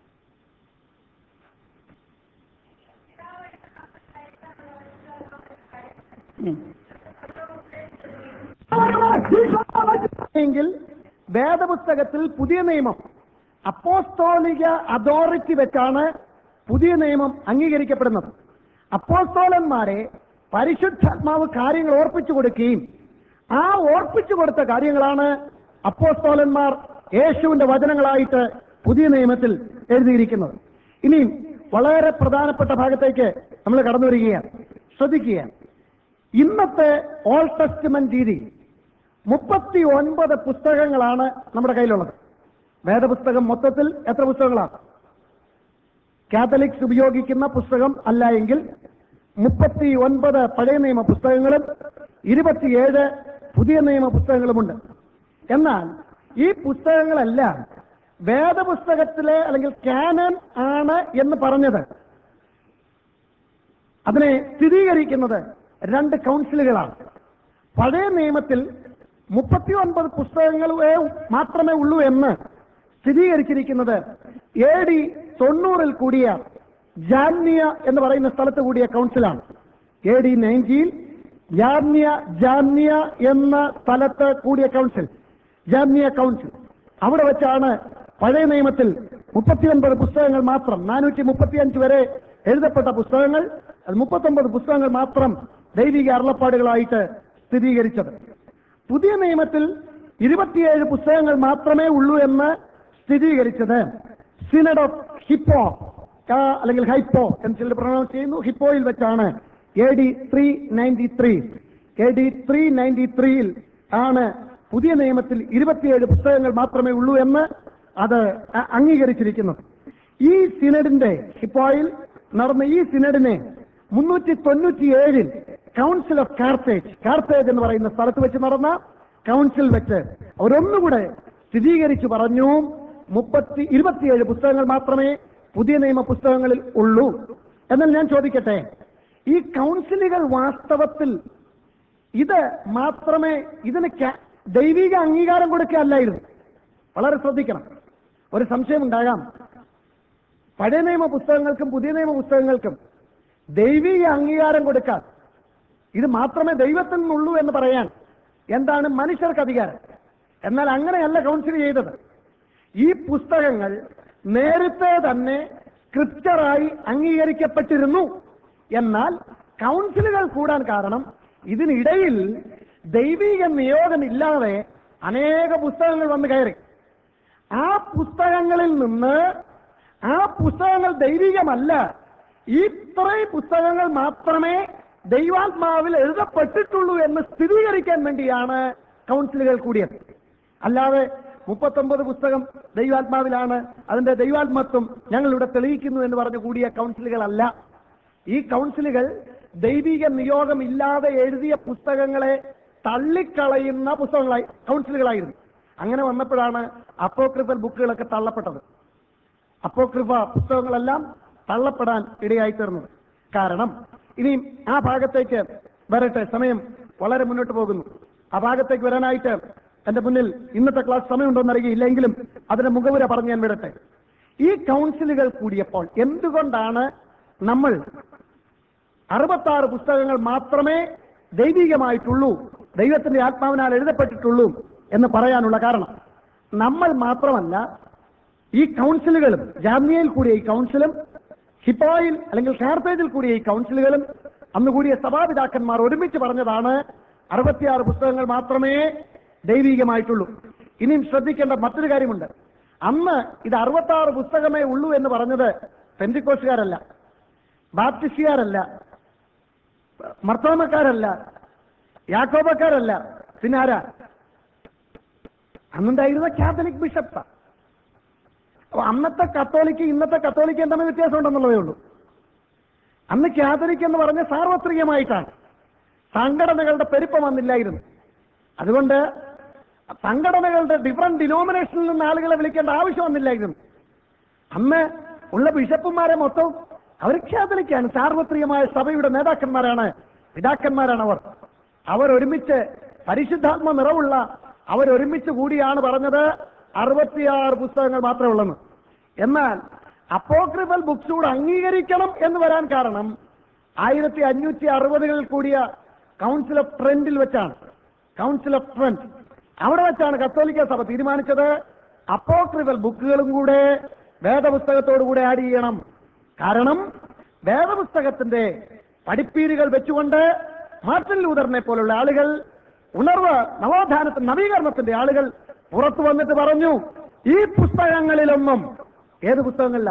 ഉം. എങ്കിൽ വേദപുസ്തകത്തിൽ പുതിയ നിയമം അപ്പോസ്തോലിക അതോറിറ്റി വെച്ചാണ് പുതിയ നിയമം അംഗീകരിക്കപ്പെടുന്നത് അപ്പോസ്തോലന്മാരെ പരിശുദ്ധാത്മാവ് കാര്യങ്ങൾ ഓർപ്പിച്ചു കൊടുക്കുകയും ആ ഓർപ്പിച്ചു കൊടുത്ത കാര്യങ്ങളാണ് അപ്പോസ്തോലന്മാർ യേശുവിന്റെ വചനങ്ങളായിട്ട് പുതിയ നിയമത്തിൽ എഴുതിയിരിക്കുന്നത് ഇനിയും വളരെ പ്രധാനപ്പെട്ട ഭാഗത്തേക്ക് നമ്മൾ കടന്നു വരികയാണ് ശ്രദ്ധിക്കുകയാണ് ഇന്നത്തെ ഓൾ ടെസ്റ്റ്മെന്റ് രീതി മുപ്പത്തി ഒൻപത് പുസ്തകങ്ങളാണ് നമ്മുടെ കയ്യിലുള്ളത് വേദപുസ്തകം മൊത്തത്തിൽ എത്ര പുസ്തകങ്ങളാണ് കാത്തലിക്സ് ഉപയോഗിക്കുന്ന പുസ്തകം അല്ല എങ്കിൽ മുപ്പത്തി ഒൻപത് പഴയ നിയമ പുസ്തകങ്ങളും ഇരുപത്തിയേഴ് പുതിയ നിയമ പുസ്തകങ്ങളുമുണ്ട് എന്നാൽ ഈ പുസ്തകങ്ങളെല്ലാം വേദപുസ്തകത്തിലെ അല്ലെങ്കിൽ കാനൻ ആണ് എന്ന് പറഞ്ഞത് അതിനെ സ്ഥിരീകരിക്കുന്നത് രണ്ട് കൗൺസിലുകളാണ് പഴയ നിയമത്തിൽ മുപ്പത്തി ഒൻപത് പുസ്തകങ്ങളെ മാത്രമേ ഉള്ളൂ എന്ന് സ്ഥിരീകരിച്ചിരിക്കുന്നത് എ ഡി തൊണ്ണൂറിൽ കൂടിയ ജാമ്യ എന്ന് പറയുന്ന സ്ഥലത്ത് കൂടിയ കൗൺസിലാണ് എ ഡി നയൻറ്റീൻ ജാമ്യ ജാമ്യ എന്ന സ്ഥലത്ത് കൂടിയ കൗൺസിൽ ജാമ്യ കൗൺസിൽ അവിടെ വെച്ചാണ് പഴയ നിയമത്തിൽ മുപ്പത്തിയൊൻപത് പുസ്തകങ്ങൾ മാത്രം നാനൂറ്റി മുപ്പത്തിയഞ്ച് വരെ എഴുതപ്പെട്ട പുസ്തകങ്ങൾ അത് മുപ്പത്തൊമ്പത് പുസ്തകങ്ങൾ മാത്രം ദൈവിക അരുളപ്പാടുകളായിട്ട് സ്ഥിരീകരിച്ചത് പുതിയ നിയമത്തിൽ ഇരുപത്തിയേഴ് പുസ്തകങ്ങൾ മാത്രമേ ഉള്ളൂ എന്ന് സ്ഥിരീകരിച്ചത് സിനഡ് ഓഫ് ഹിപ്പോ ആ, അല്ലെങ്കിൽ ഹൈപ്പോ എന്ന് ചിലർ പ്രൊണൗൺസ് ചെയ്യുന്നു ഹിപ്പോയിൽ വെച്ചാണ് A D three ninety three A D three ninety ത്രീയിൽ ആണ് പുതിയ നിയമത്തിൽ ഇരുപത്തിയേഴ് പുസ്തകങ്ങൾ മാത്രമേ ഉള്ളൂ എന്ന് അത് അ- അംഗീകരിച്ചിരിക്കുന്നത് ഈ സിനഡിന്റെ ഹിപ്പോയിൽ നടന്ന ഈ സിനഡിനെ മുന്നൂറ്റി തൊണ്ണൂറ്റിയേഴിൽ കൗൺസിൽ ഓഫ് കാർത്തേജ് കാർത്തേജ് എന്ന് പറയുന്ന സ്ഥലത്ത് വെച്ച് നടന്ന കൗൺസിൽ വെച്ച് അവരൊന്നുകൂടെ സ്ഥിരീകരിച്ചു പറഞ്ഞു മുപ്പത്തി ഇരുപത്തിയേഴ് പുസ്തകങ്ങൾ മാത്രമേ പുതിയ നിയമ പുസ്തകങ്ങളിൽ ഉള്ളൂ എന്നാൽ ഞാൻ ചോദിക്കട്ടെ ഈ കൗൺസിലുകൾ വാസ്തവത്തിൽ ഇത് മാത്രമേ ഇതിന് ക- ദൈവിക അംഗീകാരം കൊടുക്കുകയല്ലായിരുന്നു വളരെ ശ്രദ്ധിക്കണം ഒരു സംശയം ഉണ്ടാകാം പഴയ നിയമ പുസ്തകങ്ങൾക്കും പുതിയ നിയമ പുസ്തകങ്ങൾക്കും ദൈവിക അംഗീകാരം കൊടുക്കാൻ ഇത് മാത്രമേ ദൈവത്തിൽ നിന്നുള്ളൂ എന്ന് പറയാൻ എന്താണ് മനുഷ്യർക്ക് അധികാരം എന്നാൽ അങ്ങനെയല്ല കൗൺസിൽ ചെയ്തത് ഈ പുസ്തകങ്ങൾ നേരത്തെ തന്നെ സ്ക്രിപ്റ്ററായി അംഗീകരിക്കപ്പെട്ടിരുന്നു എന്നാൽ കൗൺസിലുകൾ കൂടാൻ കാരണം ഇതിനിടയിൽ ദൈവിക നിയോഗമില്ലാതെ അനേക പുസ്തകങ്ങൾ വന്ന് കയറി ആ പുസ്തകങ്ങളിൽ നിന്ന് ആ പുസ്തകങ്ങൾ ദൈവികമല്ല ഇത്രയും പുസ്തകങ്ങൾ മാത്രമേ ദൈവാത്മാവിൽ എഴുതപ്പെട്ടിട്ടുള്ളൂ എന്ന് സ്ഥിരീകരിക്കാൻ വേണ്ടിയാണ് കൗൺസിലുകൾ കൂടിയത് അല്ലാതെ മുപ്പത്തൊമ്പത് പുസ്തകം ദൈവാത്മാവിലാണ് അതിന്റെ ദൈവാത്മത്വം ഞങ്ങൾ ഇവിടെ തെളിയിക്കുന്നു എന്ന് പറഞ്ഞു കൂടിയ കൗൺസിലുകളല്ല ഈ കൗൺസിലുകൾ ദൈവിക നിയോഗമില്ലാതെ എഴുതിയ പുസ്തകങ്ങളെ തള്ളിക്കളയുന്ന പുസ്തകങ്ങളായി കൗൺസിലുകളായിരുന്നു അങ്ങനെ വന്നപ്പോഴാണ് അപ്പോക്രിഫൽ ബുക്കുകളൊക്കെ തള്ളപ്പെട്ടത് അപ്പോക്രിഫ പുസ്തകങ്ങളെല്ലാം തള്ളപ്പെടാൻ ഇടയായി തീർന്നത് കാരണം ഇനിയും ആ ഭാഗത്തേക്ക് വരട്ടെ സമയം വളരെ മുന്നോട്ട് പോകുന്നു ആ ഭാഗത്തേക്ക് വരാനായിട്ട് എന്റെ മുന്നിൽ ഇന്നത്തെ ക്ലാസ് സമയമുണ്ടോന്ന് അറിയില്ലെങ്കിലും അതിന്റെ മുഖവുര പറഞ്ഞ് ഞാൻ വിടട്ടെ ഈ കൗൺസിലുകൾ കൂടിയപ്പോൾ എന്തുകൊണ്ടാണ് നമ്മൾ അറുപത്താറ് പുസ്തകങ്ങൾ മാത്രമേ ദൈവികമായിട്ടുള്ളൂ ദൈവത്തിന്റെ ആത്മാവിനാൽ എഴുതപ്പെട്ടിട്ടുള്ളൂ എന്ന് പറയാനുള്ള കാരണം നമ്മൾ മാത്രമല്ല ഈ കൗൺസിലുകളും ജാമ്യയിൽ കൂടിയ ഈ കൗൺസിലും ഹിപ്പോയിൽ അല്ലെങ്കിൽ കാർത്തേജിൽ കൂടിയ ഈ കൗൺസിലുകളും അന്ന് കൂടിയ സഭാപിതാക്കന്മാർ ഒരുമിച്ച് പറഞ്ഞതാണ് അറുപത്തിയാറ് പുസ്തകങ്ങൾ മാത്രമേ ദൈവികമായിട്ടുള്ളൂ ഇനിയും ശ്രദ്ധിക്കേണ്ട മറ്റൊരു കാര്യമുണ്ട് അന്ന് ഇത് അറുപത്താറ് പുസ്തകമേ ഉള്ളൂ എന്ന് പറഞ്ഞത് പെന്തിക്കോസുകാരല്ല ബാപ്റ്റിസ്റ്റുകാരല്ല മർത്തോമക്കാരല്ല യാക്കോബക്കാരല്ല പിന്നെ ആരാ അന്നുണ്ടായിരുന്ന കാത്തലിക് ബിഷപ്സാ അപ്പൊ അന്നത്തെ കത്തോലിക്ക് ഇന്നത്തെ കത്തോലിക്ക് തമ്മിൽ വ്യത്യാസം ഉണ്ടെന്നുള്ളതേ ഉള്ളൂ അന്ന് കാത്തലിക് എന്ന് പറഞ്ഞ സാർവത്രികമായിട്ടാണ് സംഘടനകളുടെ പെരുപ്പം വന്നില്ലായിരുന്നു അതുകൊണ്ട് സംഘടനകളുടെ ഡിഫറെന്റ് ഡിനോമിനേഷനിൽ നിന്ന് ആളുകളെ വിളിക്കേണ്ട ആവശ്യം വന്നില്ലായിരുന്നു അന്ന് ഉള്ള ബിഷപ്പുമാരെ മൊത്തം അവർ കാത്തലിക്കാണ് സാർവത്രികമായ സഭയുടെ നേതാക്കന്മാരാണ് പിതാക്കന്മാരാണ് അവർ അവർ ഒരുമിച്ച് പരിശുദ്ധാത്മ നിറവുള്ള അവർ ഒരുമിച്ച് കൂടിയാണ് പറഞ്ഞത് അറുപത്തിയാറ് പുസ്തകങ്ങൾ മാത്രമേ ഉള്ളെന്ന് എന്നാൽ അപ്പോക്രിഫൽ ബുക്സ് കൂടെ അംഗീകരിക്കണം എന്ന് വരാൻ കാരണം ആയിരത്തി അഞ്ഞൂറ്റി അറുപതുകളിൽ കൂടിയ കൗൺസിൽ ഓഫ് ട്രെൻഡിൽ വെച്ചാണ് കൗൺസിൽ ഓഫ് ട്രെൻഡ് അവിടെ വെച്ചാണ് കത്തോലിക്ക സഭ തീരുമാനിച്ചത് അപ്പോക്രിഫൽ ബുക്കുകളും കൂടെ വേദപുസ്തകത്തോടുകൂടെ ആഡ് ചെയ്യണം കാരണം വേദപുസ്തകത്തിന്റെ പഠിപ്പീരുകൾ വെച്ചുകൊണ്ട് മാർട്ടിൻ ലൂതറിനെ പോലുള്ള ആളുകൾ ഉണർവ് നവോത്ഥാനത്തിന്റെ നവീകരണത്തിന്റെ ആളുകൾ പുറത്തു വന്നിട്ട് പറഞ്ഞു ഈ പുസ്തകങ്ങളിലൊന്നും ഏത് പുസ്തകങ്ങളില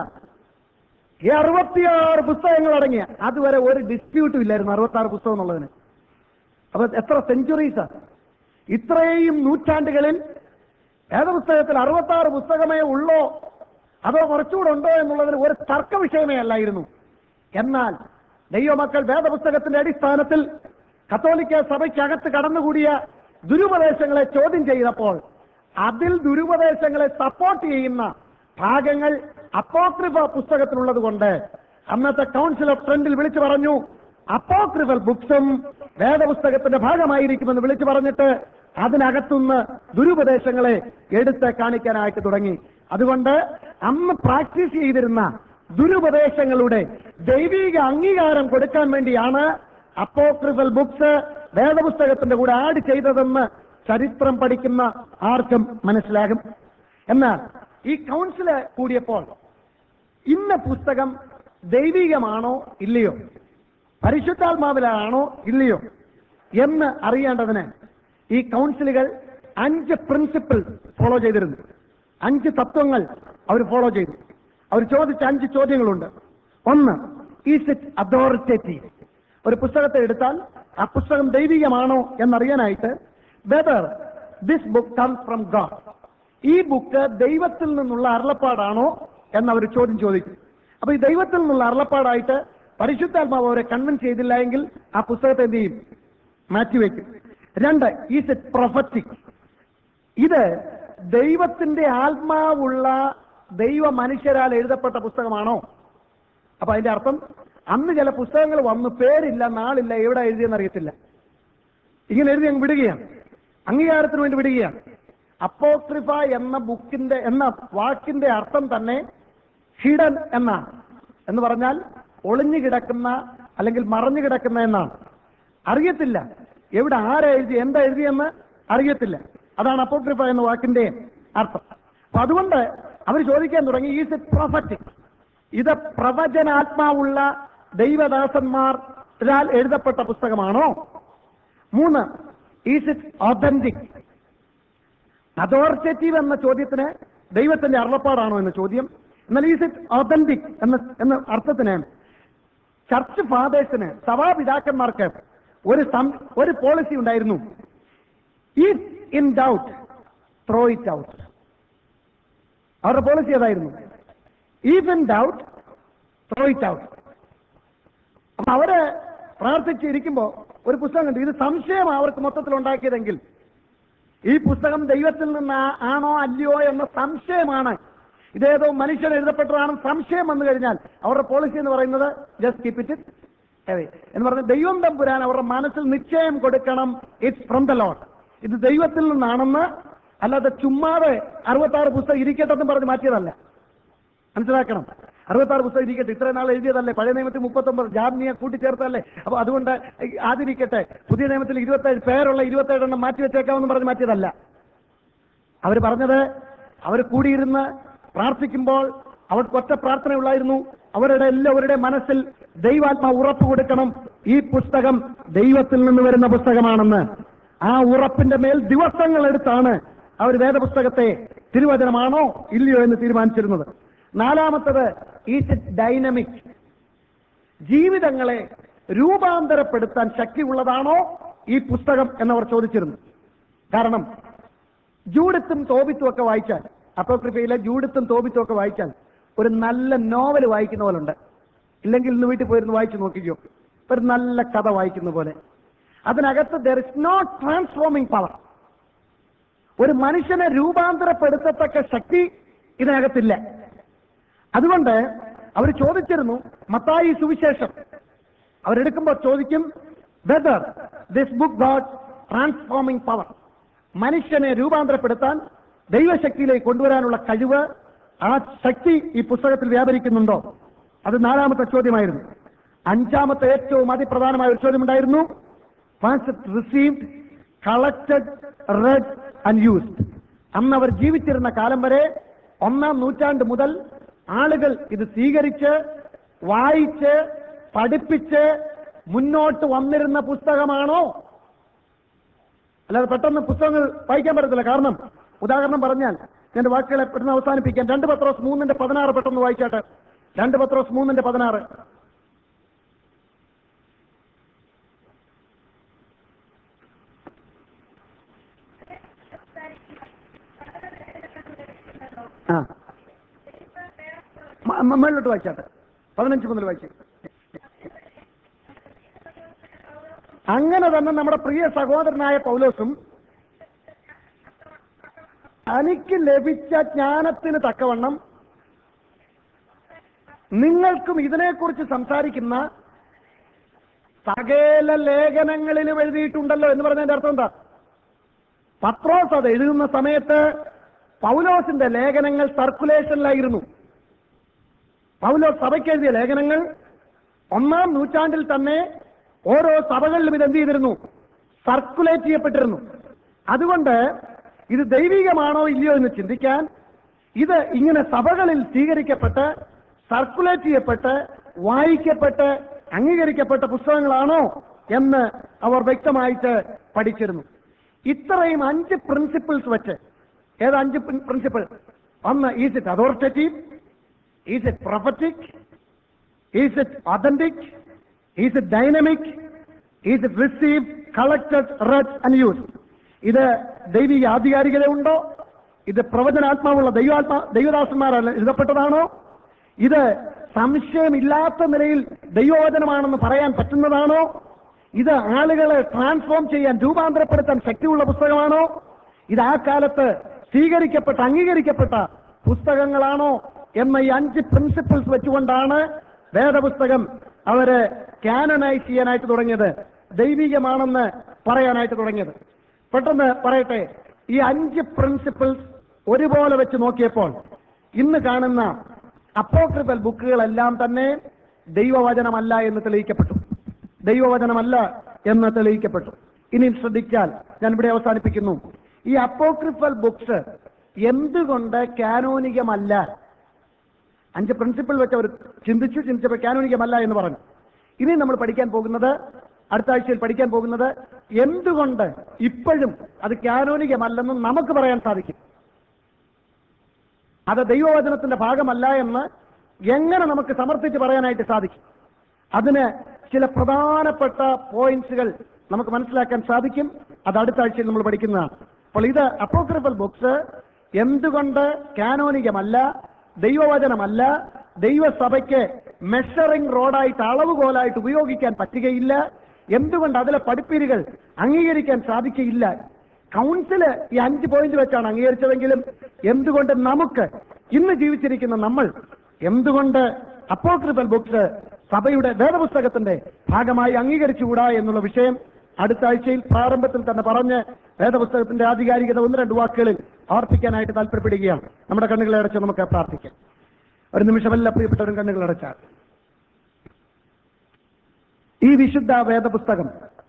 ഈ അറുപത്തിയാറ് പുസ്തകങ്ങൾ അടങ്ങിയ അതുവരെ ഒരു ഡിസ്പ്യൂട്ടും ഇല്ലായിരുന്നു അറുപത്തി ആറ് പുസ്തകം എന്നുള്ളതിന് അപ്പൊ എത്ര സെഞ്ചുറീസാ ഇത്രയും നൂറ്റാണ്ടുകളിൽ വേദപുസ്തകത്തിൽ അറുപത്തി ആറ് പുസ്തകമേ ഉള്ളോ അതോ കുറച്ചുകൂടെ ഉണ്ടോ എന്നുള്ളതിന് ഒരു തർക്ക വിഷയമേ അല്ലായിരുന്നു എന്നാൽ ദൈവമക്കൾ വേദപുസ്തകത്തിന്റെ അടിസ്ഥാനത്തിൽ കത്തോലിക്ക സഭയ്ക്കകത്ത് കടന്നുകൂടിയ ദുരുപദേശങ്ങളെ ചോദ്യം ചെയ്തപ്പോൾ അതിൽ ദുരുപദേശങ്ങളെ സപ്പോർട്ട് ചെയ്യുന്ന ഭാഗങ്ങൾ അപ്പോക്രിഫ പുസ്തകത്തിലുള്ളത് കൊണ്ട് അന്നത്തെ കൗൺസിൽ ഓഫ് ട്രെൻഡിൽ വിളിച്ചു പറഞ്ഞു അപ്പോക്രിഫൽ ബുക്സും വേദപുസ്തകത്തിന്റെ ഭാഗമായിരിക്കുമെന്ന് വിളിച്ചു പറഞ്ഞിട്ട് അതിനകത്തുനിന്ന് ദുരുപദേശങ്ങളെ എടുത്ത് കാണിക്കാനായിട്ട് തുടങ്ങി അതുകൊണ്ട് അന്ന് പ്രാക്ടീസ് ചെയ്തിരുന്ന ദുരുപദേശങ്ങളുടെ ദൈവിക അംഗീകാരം കൊടുക്കാൻ വേണ്ടിയാണ് അപ്പോക്രിഫൽ ബുക്സ് വേദപുസ്തകത്തിന്റെ കൂടെ ആഡ് ചെയ്തതെന്ന് ചരിത്രം പഠിക്കുന്ന ആർക്കും മനസ്സിലാകും എന്നാൽ ഈ കൗൺസില് കൂടിയപ്പോൾ ഇന്ന പുസ്തകം ദൈവികമാണോ ഇല്ലയോ പരിശുദ്ധാത്മാവിലാണോ ഇല്ലയോ എന്ന് അറിയേണ്ടതിന് ഈ കൗൺസിലുകൾ അഞ്ച് പ്രിൻസിപ്പിൾ ഫോളോ ചെയ്തിരുന്നു അഞ്ച് തത്വങ്ങൾ അവർ ഫോളോ ചെയ്തു അവർ ചോദിച്ച അഞ്ച് ചോദ്യങ്ങളുണ്ട് ഒന്ന് ഈസ് ഇറ്റ് അതോറിറ്റേറ്റീവ് ഒരു പുസ്തകത്തെ എടുത്താൽ ആ പുസ്തകം ദൈവികമാണോ എന്നറിയാനായിട്ട് whether this book comes from God ഈ ബുക്ക് ദൈവത്തിൽ നിന്നുള്ള അരുളപ്പാടാണോ എന്നവർ ചോദ്യം ചോദിക്കും അപ്പൊ ഈ ദൈവത്തിൽ നിന്നുള്ള അരുളപ്പാടായിട്ട് പരിശുദ്ധാത്മാവ് അവരെ കൺവിൻസ് ചെയ്തില്ല എങ്കിൽ ആ പുസ്തകത്തെ എന്ത് ചെയ്യും മാറ്റിവെക്കും രണ്ട് ഈസ് ഇറ്റ് പ്രൊഫറ്റിക് ഇത് ദൈവത്തിന്റെ ആത്മാവുള്ള ദൈവ മനുഷ്യരാൽ എഴുതപ്പെട്ട പുസ്തകമാണോ അപ്പൊ അതിന്റെ അർത്ഥം അന്ന് ചില പുസ്തകങ്ങൾ വന്ന് പേരില്ല നാളില്ല എവിടെ എഴുതിയെന്ന് അറിയത്തില്ല ഇങ്ങനെ എഴുതി അങ്ങ് വിടുകയാണ് അംഗീകാരത്തിന് വേണ്ടി വിടുകയാണ് അപ്പോക്രിഫ എന്ന ബുക്കിന്റെ എന്ന വാക്കിന്റെ അർത്ഥം തന്നെ ഹിഡൻ എന്നാണ് എന്ന് പറഞ്ഞാൽ ഒളിഞ്ഞു കിടക്കുന്ന അല്ലെങ്കിൽ മറഞ്ഞു കിടക്കുന്ന എന്നാണ് അറിയത്തില്ല എവിടെ ആരാ എഴുതി എന്താ എഴുതിയെന്ന് അറിയത്തില്ല അതാണ് അപ്പോക്രിഫ എന്ന വാക്കിന്റെ അർത്ഥം അപ്പൊ അതുകൊണ്ട് അവർ ചോദിക്കാൻ തുടങ്ങി ഈസ് ഇറ്റ് പ്രൊഫറ്റിക് ഇത് പ്രവചനാത്മാവുള്ള ദൈവദാസന്മാർ എഴുതപ്പെട്ട പുസ്തകമാണോ മൂന്ന് ഈസ് ഇറ്റ് ഒതന്റിക് അതോറിറ്റേറ്റീവ് എന്ന ചോദ്യത്തിന് ദൈവത്തിന്റെ അരുളപ്പാടാണോ എന്ന ചോദ്യം എന്നാൽ ഈസ് ഇറ്റ് ഒതന്റിക് എന്ന എന്ന അർത്ഥത്തിന് ചർച്ച് ഫാദേഴ്സിന് സഭാപിതാക്കന്മാർക്ക് ഒരു സം- ഒരു പോളിസി ഉണ്ടായിരുന്നു if in doubt throw it out അവരുടെ പോളിസി ഏതായിരുന്നു if in doubt throw it out അപ്പൊ അവര് പ്രാർത്ഥിച്ചിരിക്കുമ്പോ ഒരു പുസ്തകം കണ്ടു ഇത് സംശയം അവർക്ക് മൊത്തത്തിൽ ഉണ്ടാക്കിയതെങ്കിൽ ഈ പുസ്തകം ദൈവത്തിൽ നിന്ന് ആ- ആണോ അല്ലയോ എന്ന സംശയമാണ് ഇതേതോ മനുഷ്യൻ എഴുതപ്പെട്ടതാണെന്ന് സംശയം വന്നു കഴിഞ്ഞാൽ അവരുടെ പോളിസി എന്ന് പറയുന്നത് ജസ്റ്റ് കീപ് ഇറ്റ് അതെ എന്ന് പറഞ്ഞ ദൈവം തമ്പുരാൻ അവരുടെ മനസ്സിൽ നിശ്ചയം കൊടുക്കണം ഇറ്റ്സ് ഫ്രം ദ ലോഡ് ഇത് ദൈവത്തിൽ നിന്നാണെന്ന് അല്ലാതെ ചുമ്മാതെ അറുപത്താറ് പുസ്തകം ഇരിക്കട്ടെന്ന് പറഞ്ഞ് മാറ്റിയതല്ല മനസ്സിലാക്കണം അറുപത്താറ് പുസ്തകം ഇരിക്കട്ടെ ഇത്രയും നാൾ എഴുതിയതല്ലേ പഴയ നിയമത്തിൽ മുപ്പത്തൊമ്പത് ജാമ്യ കൂട്ടിച്ചേർത്തല്ലേ അപ്പൊ അതുകൊണ്ട് ആദിരിക്കട്ടെ പുതിയ നിയമത്തിൽ ഇരുപത്തേഴ് പേരുള്ള ഇരുപത്തേഴ് എണ്ണം മാറ്റി വെച്ചേക്കാമെന്ന് പറഞ്ഞ് മാറ്റിയതല്ല അവർ പറഞ്ഞത് അവർ കൂടിയിരുന്ന് പ്രാർത്ഥിക്കുമ്പോൾ അവർക്ക് ഒറ്റ പ്രാർത്ഥനയുള്ളായിരുന്നു അവരുടെ എല്ലാവരുടെ മനസ്സിൽ ദൈവാത്മാ ഉറപ്പ് കൊടുക്കണം ഈ പുസ്തകം ദൈവത്തിൽ നിന്ന് വരുന്ന പുസ്തകമാണെന്ന് ആ ഉറപ്പിന്റെ മേൽ ദിവസങ്ങൾ എടുത്താണ് അവർ വേദപുസ്തകത്തെ തിരുവചനമാണോ ഇല്ലയോ എന്ന് തീരുമാനിച്ചിരുന്നത് നാലാമത്തത് ഈസ് ഡൈനമിക് ജീവിതങ്ങളെ രൂപാന്തരപ്പെടുത്താൻ ശക്തിയുള്ളതാണോ ഈ പുസ്തകം എന്നവർ ചോദിച്ചിരുന്നു കാരണം ജൂഡിത്തും തോബിത്തും ഒക്കെ വായിച്ചാൽ അപ്പോക്രിഫയിലെ ജൂഡിത്തും തോബിത്തും ഒക്കെ വായിച്ചാൽ ഒരു നല്ല നോവൽ വായിക്കുന്ന പോലെ ഉണ്ട് ഇല്ലെങ്കിൽ ഇന്ന് വീട്ടിൽ പോയിരുന്ന് വായിച്ചു നോക്കിക്കോ ഒരു നല്ല കഥ വായിക്കുന്ന പോലെ അതിനകത്ത് there is no transforming power ഒരു മനുഷ്യനെ രൂപാന്തരപ്പെടുത്തത്തക്ക ശക്തി ഇതിനകത്തില്ല അതുകൊണ്ട് അവർ ചോദിച്ചിരുന്നു മത്തായി സുവിശേഷം അവരെടുക്കുമ്പോൾ ചോദിക്കും whether this book God transforming power മനുഷ്യനെ രൂപാന്തരപ്പെടുത്താൻ ദൈവശക്തിയിലേക്ക് കൊണ്ടുവരാനുള്ള കഴിവ് ആ ശക്തി ഈ പുസ്തകത്തിൽ വ്യാപരിക്കുന്നുണ്ടോ അത് നാലാമത്തെ ചോദ്യമായിരുന്നു അഞ്ചാമത്തെ ഏറ്റവും അതിപ്രധാനമായ ഒരു ചോദ്യം ഉണ്ടായിരുന്നു received collected read and used അന്ന് അവർ ജീവിച്ചിരുന്ന കാലം വരെ ഒന്നാം നൂറ്റാണ്ട് മുതൽ ആളുകൾ ഇത് സ്വീകരിച്ച് വായിച്ച് പഠിപ്പിച്ച് മുന്നോട്ട് വന്നിരുന്ന പുസ്തകമാണോ അല്ലാതെ പെട്ടെന്ന് പുസ്തകങ്ങൾ വായിക്കാൻ പറ്റത്തില്ല കാരണം ഉദാഹരണം പറഞ്ഞാൽ എന്റെ വാക്കുകളെ പെട്ടെന്ന് അവസാനിപ്പിക്കാൻ രണ്ട് പത്രോസ് മൂന്നിന്റെ പതിനാറ് പെട്ടെന്ന് വായിച്ചാട്ടെ രണ്ട് പത്രോസ് മൂന്നിന്റെ പതിനാറ് ആ മ- മ- മേളിലോട്ട് വായിച്ചാട്ടെ പതിനഞ്ച് മുതൽ വായിച്ചു അങ്ങനെ തന്നെ നമ്മുടെ പ്രിയ സഹോദരനായ പൗലോസും തനിക്ക് ലഭിച്ച ജ്ഞാനത്തിന് തക്കവണ്ണം നിങ്ങൾക്കും ഇതിനെക്കുറിച്ച് സംസാരിക്കുന്ന സകല ലേഖനങ്ങളിലും എഴുതിയിട്ടുണ്ടല്ലോ എന്ന് പറഞ്ഞതിന്റെ അർത്ഥം എന്താ പത്രോസ് അത് എഴുതുന്ന സമയത്ത് പൗലോസിന്റെ ലേഖനങ്ങൾ സർക്കുലേഷനിലായിരുന്നു പൗലോസ് സഭയ്ക്ക് എഴുതിയ ലേഖനങ്ങൾ ഒന്നാം നൂറ്റാണ്ടിൽ തന്നെ ഓരോ സഭകളിലും ഇത് എന്ത് ചെയ്തിരുന്നു സർക്കുലേറ്റ് ചെയ്യപ്പെട്ടിരുന്നു അതുകൊണ്ട് ഇത് ദൈവികമാണോ ഇല്ലയോ എന്ന് ചിന്തിക്കാൻ ഇത് ഇങ്ങനെ സഭകളിൽ സ്വീകരിക്കപ്പെട്ട് സർക്കുലേറ്റ് ചെയ്യപ്പെട്ട് വായിക്കപ്പെട്ട് അംഗീകരിക്കപ്പെട്ട പുസ്തകങ്ങളാണോ എന്ന് അവർ വ്യക്തമായിട്ട് പഠിച്ചിരുന്നു ഇത്രയും അഞ്ച് പ്രിൻസിപ്പിൾസ് വെച്ച് ഏത് അഞ്ച് പ്രിൻസിപ്പിൾ ഒന്ന് is it authoritative is it prophetic is it authentic is it dynamic is it receive collected read and use ഇത് ദൈവിക ആധികാരികതയുണ്ടോ ഇത് പ്രവചനാത്മാവുള്ള ദൈവാത്മാ ദൈവദാസന്മാരല്ല എഴുതപ്പെട്ടതാണോ ഇത് സംശയമില്ലാത്ത നിലയിൽ ദൈവവചനമാണെന്ന് പറയാൻ പറ്റുന്നതാണോ ഇത് ആളുകളെ ട്രാൻസ്ഫോം ചെയ്യാൻ രൂപാന്തരപ്പെടുത്താൻ ശക്തിയുള്ള പുസ്തകമാണോ ഇത് ആ കാലത്ത് സ്വീകരിക്കപ്പെട്ട അംഗീകരിക്കപ്പെട്ട പുസ്തകങ്ങളാണോ എന്ന ഈ അഞ്ച് പ്രിൻസിപ്പിൾസ് വെച്ചുകൊണ്ടാണ് വേദപുസ്തകം അവര് കാനനൈസ് ചെയ്യാനായിട്ട് തുടങ്ങിയത് ദൈവികമാണെന്ന് പറയാനായിട്ട് തുടങ്ങിയത് പെട്ടെന്ന് പറയട്ടെ ഈ അഞ്ച് പ്രിൻസിപ്പിൾസ് ഒരുപോലെ വെച്ച് നോക്കിയപ്പോൾ ഇന്ന് കാണുന്ന അപ്പോക്രിഫൽ ബുക്കുകളെല്ലാം തന്നെ ദൈവവചനമല്ല എന്ന് തെളിയിക്കപ്പെട്ടു ദൈവവചനമല്ല എന്ന് തെളിയിക്കപ്പെട്ടു ഇനി ശ്രദ്ധിച്ചാൽ ഞാൻ ഇവിടെ അവസാനിപ്പിക്കുന്നു ഈ അപ്പോക്രിഫൽ ബുക്സ് എന്തുകൊണ്ട് കാനോനികമല്ല അഞ്ച് പ്രിൻസിപ്പിൾ വെച്ച് അവർ ചിന്തിച്ചു ചിന്തിച്ചപ്പോൾ കാനോനികമല്ല എന്ന് പറഞ്ഞു ഇനി നമ്മൾ പഠിക്കാൻ പോകുന്നത് അടുത്ത ആഴ്ചയിൽ പഠിക്കാൻ പോകുന്നത് എന്തുകൊണ്ട് ഇപ്പോഴും അത് കാനോനികമല്ലെന്ന് നമുക്ക് പറയാൻ സാധിക്കും അത് ദൈവവചനത്തിന്റെ ഭാഗമല്ല എന്ന് എങ്ങനെ നമുക്ക് സമർത്ഥിച്ച് പറയാനായിട്ട് സാധിക്കും അതിന് ചില പ്രധാനപ്പെട്ട പോയിന്റ്സുകൾ നമുക്ക് മനസ്സിലാക്കാൻ സാധിക്കും അത് അടുത്ത ആഴ്ചയിൽ നമ്മൾ പഠിക്കുന്നതാണ് അപ്പോൾ ഇത് അപ്പോക്രിഫൽ ബുക്സ് എന്തുകൊണ്ട് കാനോനികമല്ല ദൈവവചനമല്ല ദൈവസഭയ്ക്ക് മെഷറിംഗ് റോഡായിട്ട് അളവുകോലായിട്ട് ഉപയോഗിക്കാൻ പറ്റുകയില്ല എന്തുകൊണ്ട് അതിലെ പഠിപ്പീരുകൾ അംഗീകരിക്കാൻ സാധിക്കയില്ല കൗൺസില് ഈ അഞ്ച് പോയിന്റ് വെച്ചാണ് അംഗീകരിച്ചതെങ്കിലും എന്തുകൊണ്ട് നമുക്ക് ഇന്ന് ജീവിച്ചിരിക്കുന്ന നമ്മൾ എന്തുകൊണ്ട് അപ്പോക്രിഫൽ ബുക്സ് സഭയുടെ വേദപുസ്തകത്തിന്റെ ഭാഗമായി അംഗീകരിച്ചുകൂടാ എന്നുള്ള വിഷയം അടുത്ത ആഴ്ചയിൽ പ്രാരംഭത്തിൽ തന്നെ പറഞ്ഞ് വേദപുസ്തകത്തിന്റെ ആധികാരികത ഒന്ന് രണ്ട് വാക്കുകളിൽ ആവർത്തിക്കാനായിട്ട് താല്പര്യപ്പെടുകയാണ് നമ്മുടെ കണ്ണുകളെ അടച്ച് നമുക്ക് പ്രാർത്ഥിക്കാം ഒരു നിമിഷമല്ല പ്രിയപ്പെട്ടവരും കണ്ണുകൾ അടച്ചാൽ ഈ വിശുദ്ധ വേദപുസ്തകം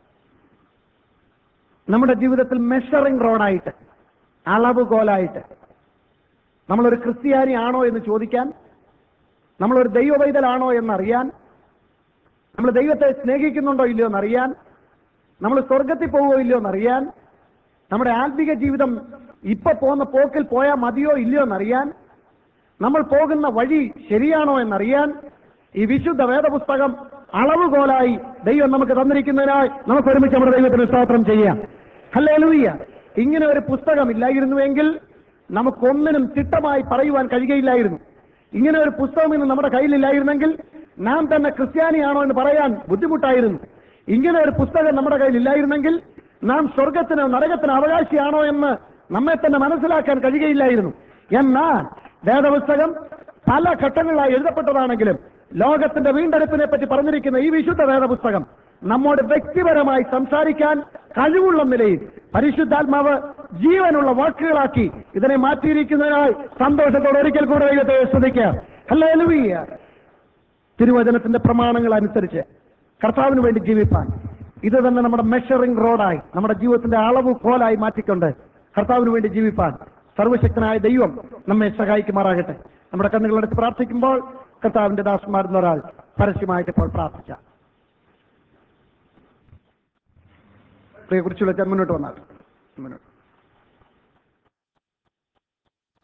നമ്മുടെ ജീവിതത്തിൽ മെഷറിംഗ് റോഡായിട്ട് അളവുകോലായിട്ട് നമ്മളൊരു ക്രിസ്ത്യാനി ആണോ എന്ന് ചോദിക്കാൻ നമ്മളൊരു ദൈവവൈതലാണോ എന്നറിയാൻ നമ്മൾ ദൈവത്തെ സ്നേഹിക്കുന്നുണ്ടോ ഇല്ലയോ എന്നറിയാൻ നമ്മൾ സ്വർഗത്തിൽ പോവുകയോ ഇല്ലയോ എന്നറിയാൻ നമ്മുടെ ആത്മിക ജീവിതം ഇപ്പൊ പോകുന്ന പോക്കിൽ പോയാൽ മതിയോ ഇല്ലയോ എന്നറിയാൻ നമ്മൾ പോകുന്ന വഴി ശരിയാണോ എന്നറിയാൻ ഈ വിശുദ്ധ വേദപുസ്തകം അളവുകോലായി ദൈവം നമുക്ക് തന്നിരിക്കുന്നതിനായി നമുക്ക് ഒരുമിച്ച് നമ്മുടെ ദൈവത്തിന് സ്തോത്രം ചെയ്യാം അല്ലേ ലൂയ്യ ഇങ്ങനെ ഒരു പുസ്തകം ഇല്ലായിരുന്നുവെങ്കിൽ നമുക്കൊന്നിനും ചിട്ടമായി പറയുവാൻ കഴിയുകയില്ലായിരുന്നു ഇങ്ങനെ ഒരു പുസ്തകം ഇന്ന് നമ്മുടെ കയ്യിലില്ലായിരുന്നെങ്കിൽ നാം തന്നെ ക്രിസ്ത്യാനിയാണോ എന്ന് പറയാൻ ബുദ്ധിമുട്ടായിരുന്നു ഇങ്ങനെ ഒരു പുസ്തകം നമ്മുടെ കയ്യിൽ ഇല്ലായിരുന്നെങ്കിൽ നാം സ്വർഗത്തിന് നരകത്തിന് അവകാശിയാണോ എന്ന് നമ്മെ തന്നെ മനസ്സിലാക്കാൻ കഴിയുകയില്ലായിരുന്നു എന്നാൽ വേദപുസ്തകം പല ഘട്ടങ്ങളിലായി എഴുതപ്പെട്ടതാണെങ്കിലും ലോകത്തിന്റെ വീണ്ടെടുപ്പിനെ പറ്റി പറഞ്ഞിരിക്കുന്ന ഈ വിശുദ്ധ വേദപുസ്തകം നമ്മോട് വ്യക്തിപരമായി സംസാരിക്കാൻ കഴിവുള്ള നിലയിൽ പരിശുദ്ധാത്മാവ് ജീവനുള്ള വാക്കുകളാക്കി ഇതിനെ മാറ്റിയിരിക്കുന്നതിനായി സന്തോഷത്തോടെ ഒരിക്കൽ കൂടെ ദൈവത്തെ ശ്രദ്ധിക്കാം അല്ലേ തിരുവചനത്തിന്റെ പ്രമാണങ്ങൾ അനുസരിച്ച് കർത്താവിന് വേണ്ടി ജീവിപ്പാൻ ഇത് തന്നെ നമ്മുടെ മെഷറിംഗ് റോഡായി നമ്മുടെ ജീവിതത്തിന്റെ അളവ് കോലായി മാറ്റിക്കൊണ്ട് കർത്താവിന് വേണ്ടി ജീവിപ്പാൻ സർവശക്തനായ ദൈവം നമ്മെ സഹായിക്കുമാറാകട്ടെ നമ്മുടെ കണ്ണുകളെടുത്ത് പ്രാർത്ഥിക്കുമ്പോൾ കർത്താവിന്റെ ദാസന്മാരെന്ന ഒരാൾ പരസ്യമായിട്ട് ഇപ്പോൾ പ്രാർത്ഥിച്ച കുറിച്ചുള്ള മുന്നോട്ട് വന്നാൽ മുന്നോട്ട്